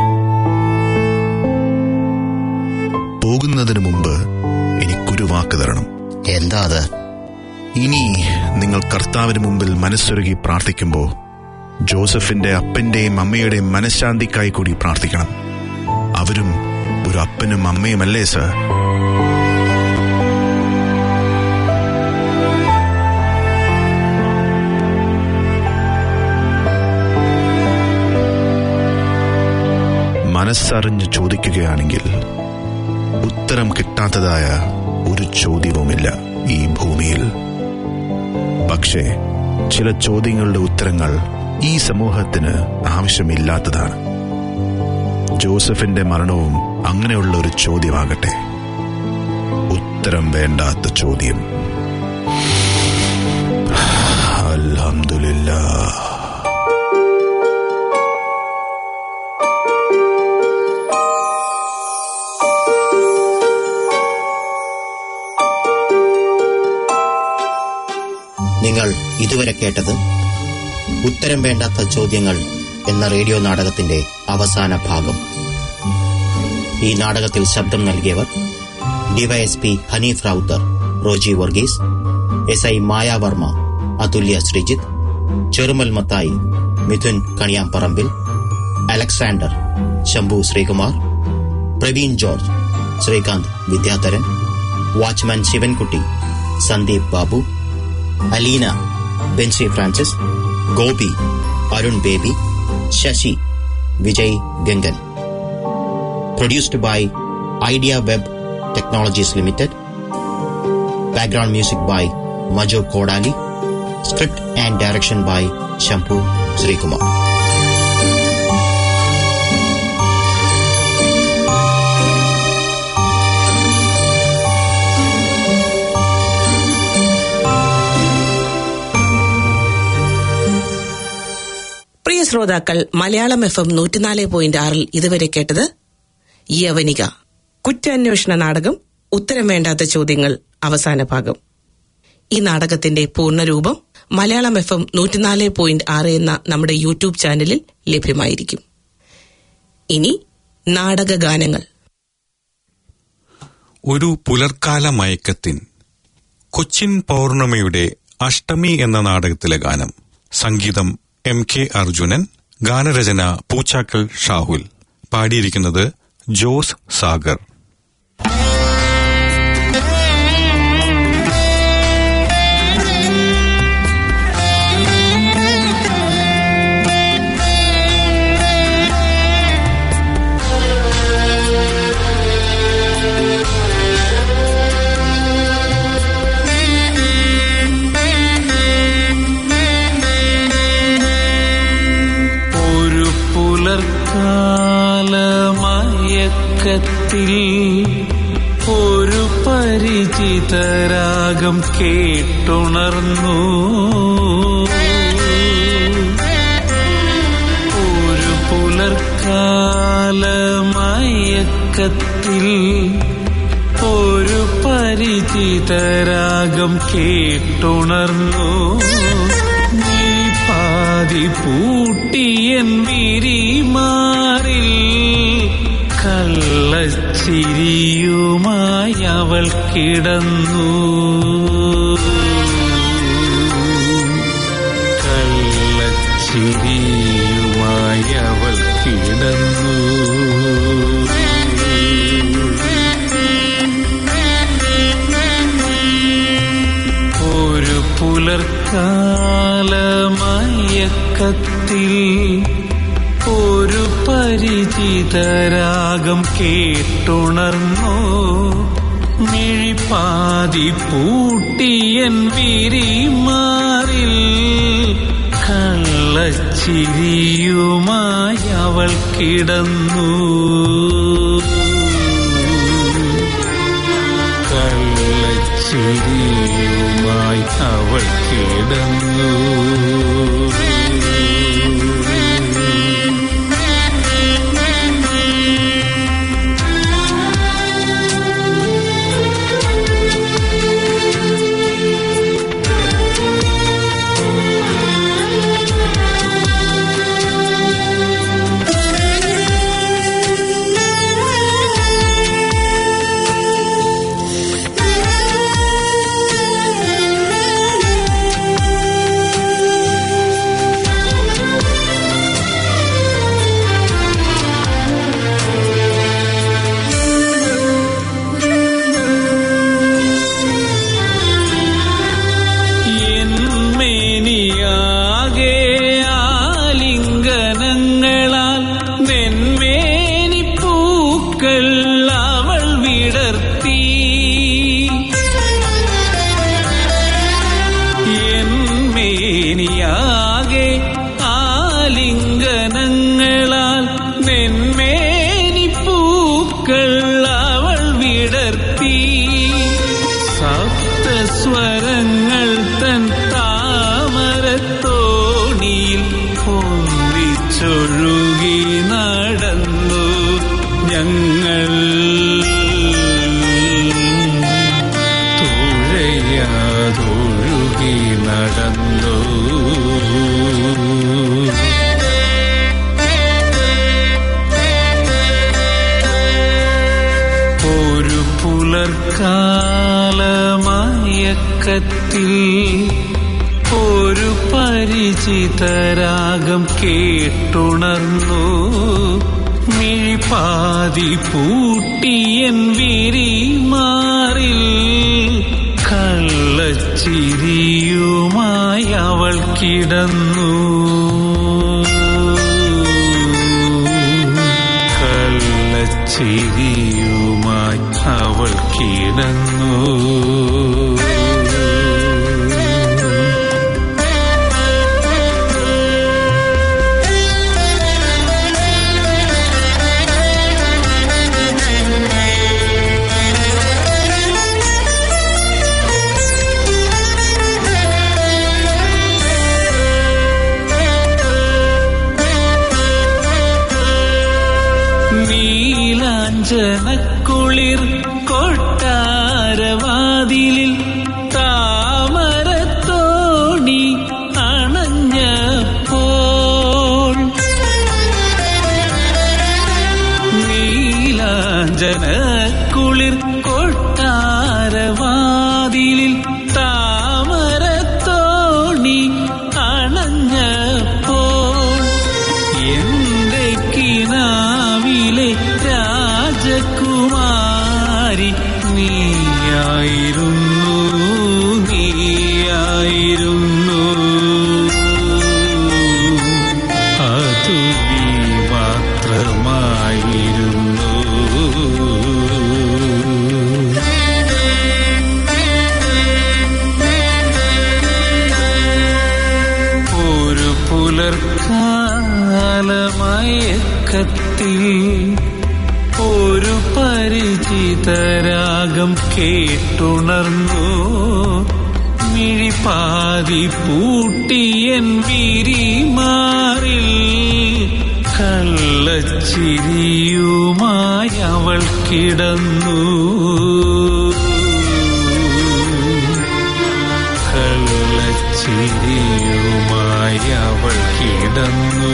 പോകുന്നതിന് മുമ്പ് എനിക്കൊരു വാക്ക് തരണം എന്താ അത് ഇനി നിങ്ങൾ കർത്താവിന് മുമ്പിൽ മനസ്സൊരുകി പ്രാർത്ഥിക്കുമ്പോൾ ജോസഫിന്റെ അപ്പന്റെയും അമ്മയുടെയും മനഃശാന്തിക്കായി കൂടി പ്രാർത്ഥിക്കണം അവരും ഒരു അപ്പനും അമ്മയുമല്ലേ സർ മനസ്സറിഞ്ഞ് ചോദിക്കുകയാണെങ്കിൽ ഉത്തരം കിട്ടാത്തതായ ഒരു ചോദ്യവുമില്ല ഈ ഭൂമിയിൽ പക്ഷേ ചില ചോദ്യങ്ങളുടെ ഉത്തരങ്ങൾ ഈ സമൂഹത്തിന് ആവശ്യമില്ലാത്തതാണ് ജോസഫിന്റെ മരണവും അങ്ങനെയുള്ള ഒരു ചോദ്യമാകട്ടെ ഉത്തരം വേണ്ടാത്ത ചോദ്യം അൽഹംദുലില്ലാ നിങ്ങൾ ഇതുവരെ കേട്ടത് ഉത്തരം വേണ്ടാത്ത ചോദ്യങ്ങൾ എന്ന റേഡിയോ നാടകത്തിന്റെ അവസാന ഭാഗം ഈ നാടകത്തിൽ ശബ്ദം നൽകിയവർ DYSP Hanif Rowther Roji Varghese S I Mayavarma Athulya Sreejith Cherumal Mathai Mithun Kaniyamparambil Alexander Shambhu Sreekumar Praveen George Sreekanth Vidyadharan watchman Sivankutty Sandeep Babu Aleena Bency Francis Gopi Arun Baby Sasi Vijay Gangan produced by idea web technologies limited background music by Majo Kodali script and direction by Shambhu Sreekumar പ്രിയ ശ്രോതാക്കൾ മലയാളം എഫ് എം നൂറ്റിനാല് പോയിന്റ് ആറിൽ ഇതുവരെ കേട്ടത് യവനിക കുറ്റാന്വേഷണ നാടകം ഉത്തരം വേണ്ടാത്ത ചോദ്യങ്ങൾ അവസാന ഭാഗം ഈ നാടകത്തിന്റെ പൂർണ്ണരൂപം മലയാളം എഫ് എം നൂറ്റിനാല് പോയിന്റ് ആറ് എന്ന നമ്മുടെ യൂട്യൂബ് ചാനലിൽ ലഭ്യമായിരിക്കും ഇനി നാടക ഗാനങ്ങൾ ഒരു പുലർക്കാല മയക്കത്തിൻ കൊച്ചിൻ പൗർണമിയുടെ അഷ്ടമി എന്ന നാടകത്തിലെ ഗാനം സംഗീതം എം കെ അർജുനൻ ഗാനരചന പൂച്ചാക്കൽ ഷാഹുൽ പാടിയിരിക്കുന്നത് ജോസ് സാഗർ ഒരു പുലർക്കാലമയക്കത്തിൽ ഒരു പരിചിതരാഗം കേട്ടുണർന്നു ഒരു പുലർക്കാലമയക്കത്തിൽ ഒരു പരിചിതരാഗം കേട്ടുണർന്നു നീ പാതി പൂട്ടിയൻ വിരിമാറിൽ കള്ളച്ചിരിയുമായി അവൾ കിടന്നു കള്ളച്ചിരിയുമായി അവൾ കിടന്നു ഒരു പുലർക്കാലമയക്കത്തിൽ ഒരു പരിചിതരാഗം കേട്ടുണർന്നു മിഴിപ്പാതി പൂട്ടിയൻ വിരിമാറിൽ കള്ളച്ചിരിയുമായി അവൾ കിടന്നു കള്ളച്ചിരിയുമായി അവൾ കിടന്നു എന്മേനിയാകെ ആലിംഗനങ്ങളാൽ നെന്മേനി പൂക്കൾ അവൾ വിടർത്തി എന്മേനിയാകെ ആലിംഗനങ്ങളാൽ നെന്മേനി പൂക്കൾ അവൾ വിടർത്തി സപ്തസ്വരങ്ങൾ തൻ താമരത്തിൻ അറിയാതൊഴുകി നടന്നു ഒരു പുലർക്കാലമയക്കത്തിൽ ഒരു പരിചിതരാഗം കേട്ടുണർന്നു മിഴിപ്പാതി പൂട്ടിയൻ വിരിമാറിൽ കള്ളച്ചിരിയുമായി അവൾ കിടന്നു കള്ളച്ചിരിയുമായി അവൾ കിടന്നു നീലാഞ്ചനക്കുളിർ കൊട്ടാരവാതിലിൽ താമരത്തോണി അണഞ്ഞപ്പോൾ നീലാഞ്ചനക്കുളിർ കൊട്ടാരവാതിലിൽ താമരത്തോണി അണഞ്ഞപ്പോൾ എന്റെ കിനാവിലെ രാജകുമാരി നീയായിരുന്നു നീയായിരുന്നു അതു നീ മാത്രമായിരുന്നു ഒരു പുലർക്കാലമയക്കത്തിൽ ഒരു പരിചിതരാഗം കേട്ടുണർന്നു മിഴിപ്പാതി പൂട്ടിയൻ വിരിമാറിൽ കള്ളച്ചിരിയുമായി അവൾ കിടന്നു കള്ളച്ചിരിയുമായി അവൾ കിടന്നു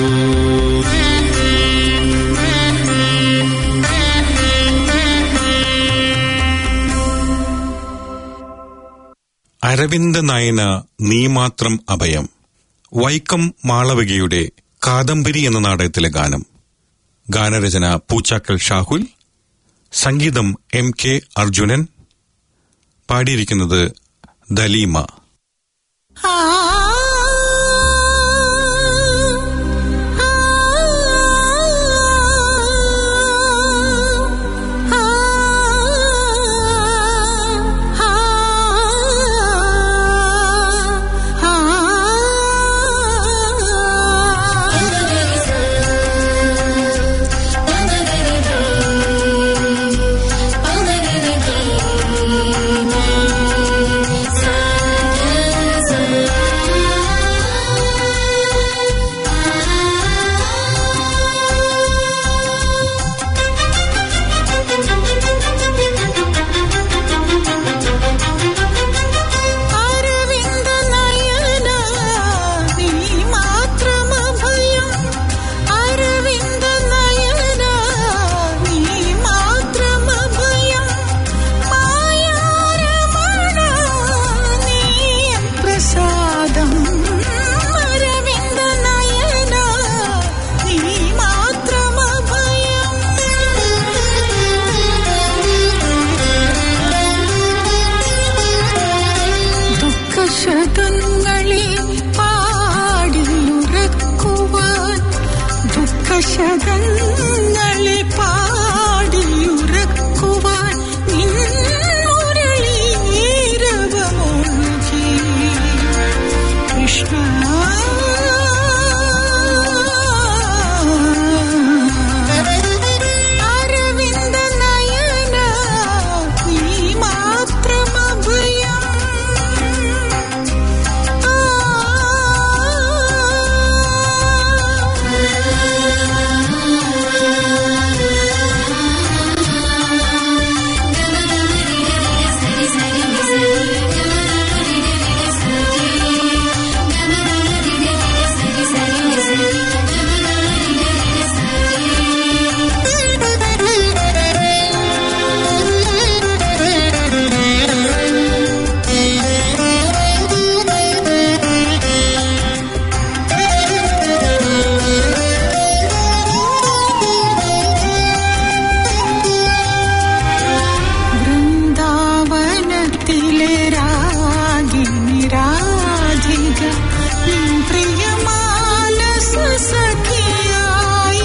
അരവിന്ദ നയന നീ മാത്രം അഭയം വൈക്കം മാളവികയുടെ കാദംബരി എന്ന നാടകത്തിലെ ഗാനം ഗാനരചന പൂച്ചാക്കൽ ഷാഹുൽ സംഗീതം എം കെ അർജുനൻ പാടിയിരിക്കുന്നത് ദലീമ അരവിന്ദ നയന നീ മാത്രമഭയം അരവിന്ദ നയന നീ മാത്രമഭയം മായാരമണ നീ പ്രസാദം അരവിന്ദ നയന നീ മാത്രമഭയം ദുഃഖശതങ്ങളെ പാടിയുറക്കുവാൻ ദുഃഖശതങ്ങളെ പാടിയുറക്കുവാൻ നിൻ മുരളീരവമൊഴുകി കൃഷ്ണ അരവിന്ദ നയന നീ മാത്രമഭയം ആ ധരത്തിലെ രാഗിനി രാധിക നിൻ പ്രിയമാനസ സഖിയായി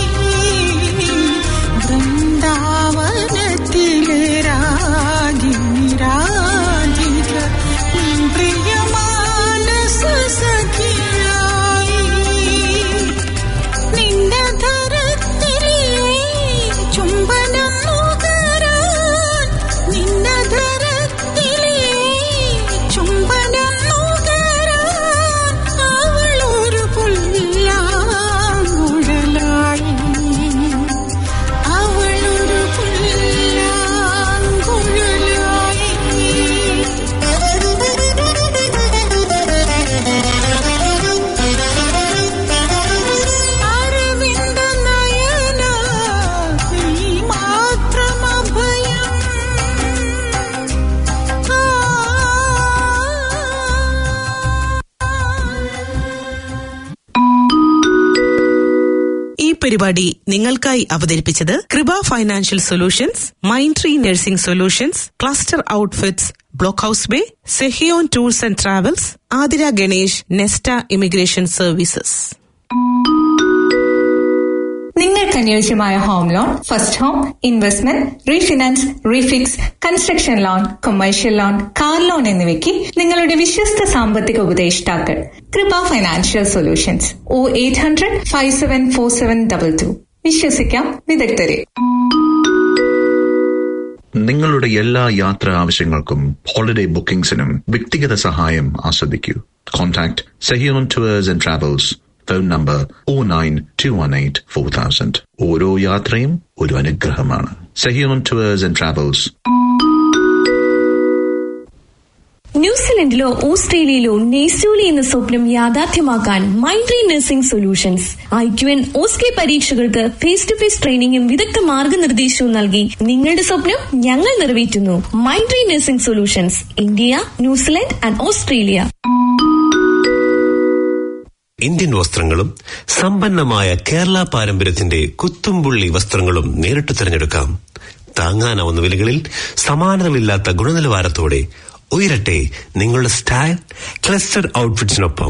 വൃന്ദാവനത്തിലെ രാഗിനി രാധിക നിൻ പ്രിയമാനസ സഖിയായി നിന്റെ ധരത്തിലെ ചുംബനം നുകരാൻ നിന്റെ ധരത്തിലെ ചുംബനം നുകരാൻ അവളൊരു പുല്ലാങ്കുഴലായി അവളൊരു പുല്ലാങ്കുഴലായി അരവിന്ദ നയന നീ മാത്രം അഭയം ഈ പരിപാടി നിങ്ങൾക്കായി അവതരിപ്പിച്ചത് Kripa financial solutions mind tree nursing solutions cluster outfits block house bay Sehion tours and travels Athira Ganesh Nesta immigration services നിങ്ങൾക്ക് അനുയോജ്യമായ home loan first home investment refinance refix construction loan commercial loan car loan എന്നിവയ്ക്ക് നിങ്ങളുടെ വിശ്വസ്ത സാമ്പത്തിക ഉപദേഷ്ടാക്കൾ Kripa financial solutions O eight hundred five seven four seven double two വിശ്വസിക്കാം വിദഗ്ധരെ നിങ്ങളുടെ എല്ലാ യാത്രാ ആവശ്യങ്ങൾക്കും ഹോളിഡേ ബുക്കിംഗ്സിനും വ്യക്തിഗത സഹായം ആസ്വദിക്കൂ contact Sehion tours and travels phone number O nine two one eight four thousand ഓരോ യാത്രയും ഒരു അനുഗ്രഹമാണ് സഹിയോൺ ടൂവേഴ്സ് ആൻഡ് ട്രാവൽസ് ന്യൂസിലൻഡിലോ ഓസ്ട്രേലിയയിലോ നെയ്സൂലി എന്ന സ്വപ്നം യാഥാർത്ഥ്യമാക്കാൻ മൈൻഡ്രി nursing solutions I Q N OSCE പരീക്ഷകൾക്ക് ഫേസ് ടു ഫേസ് ട്രെയിനിങ്ങും വിദഗ്ധ മാർഗനിർദ്ദേശവും നൽകി നിങ്ങളുടെ സ്വപ്നം ഞങ്ങൾ നിറവേറ്റുന്നു മൈൻഡ്രി nursing solutions India New Zealand and Australia Indian വസ്ത്രങ്ങളും സമ്പന്നമായ കേരള പാരമ്പര്യത്തിന്റെ കുത്തുംപുള്ളി വസ്ത്രങ്ങളും നേരിട്ട് തിരഞ്ഞെടുക്കാം താങ്ങാനാവുന്ന വിലകളിൽ സമാനതകളില്ലാത്ത ഗുണനിലവാരത്തോടെ ഉയരട്ടെ നിങ്ങളുടെ സ്റ്റൈൽ ക്ലസ്റ്റർ ഔട്ട്ഫിറ്റ്സിനൊപ്പം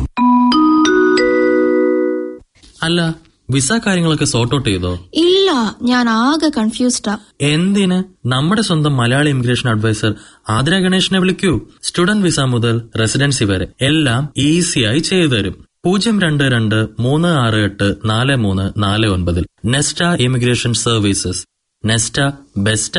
അല്ല വിസ കാര്യങ്ങളൊക്കെ സോർട്ട് ഔട്ട് ചെയ്തോ ഇല്ല ഞാൻ ആകെ കൺഫ്യൂസ്ഡാ എന്തിന് നമ്മുടെ സ്വന്തം മലയാളി ഇമിഗ്രേഷൻ അഡ്വൈസർ ആതിര ഗണേഷിനെ വിളിക്കൂ സ്റ്റുഡന്റ് വിസ മുതൽ റെസിഡൻസി വരെ എല്ലാം ഈസിയായി ചെയ്തു തരും പൂജ്യം രണ്ട് രണ്ട് മൂന്ന് ആറ് എട്ട് നാല് മൂന്ന് നാല് ഒൻപതിൽ Nesta immigration services Nesta best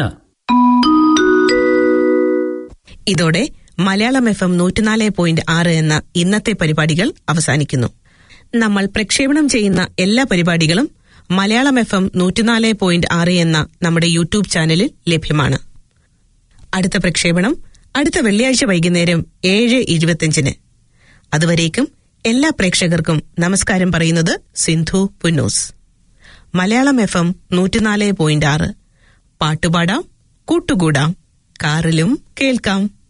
ഇതോടെ മലയാളം എഫ് എം നൂറ്റിനാല് പോയിന്റ് ആറ് എന്ന ഇന്നത്തെ പരിപാടികൾ അവസാനിക്കുന്നു നമ്മൾ പ്രക്ഷേപണം ചെയ്യുന്ന എല്ലാ പരിപാടികളും മലയാളം എഫ് എം നൂറ്റിനാല് പോയിന്റ് ആറ് എന്ന നമ്മുടെ യൂട്യൂബ് ചാനലിൽ ലഭ്യമാണ് അടുത്ത പ്രക്ഷേപണം അടുത്ത വെള്ളിയാഴ്ച വൈകുന്നേരം ഏഴ് ഇരുപത്തിയഞ്ചിന് അതുവരേക്കും എല്ലാ പ്രേക്ഷകർക്കും നമസ്കാരം പറയുന്നത് സിന്ധു പുന്നൂസ് മലയാളം എഫ് എം നൂറ്റിനാല് പോയിന്റ് ആറ് പാട്ടുപാടാം കൂട്ടുകൂടാം കാറിലും കേൾക്കാം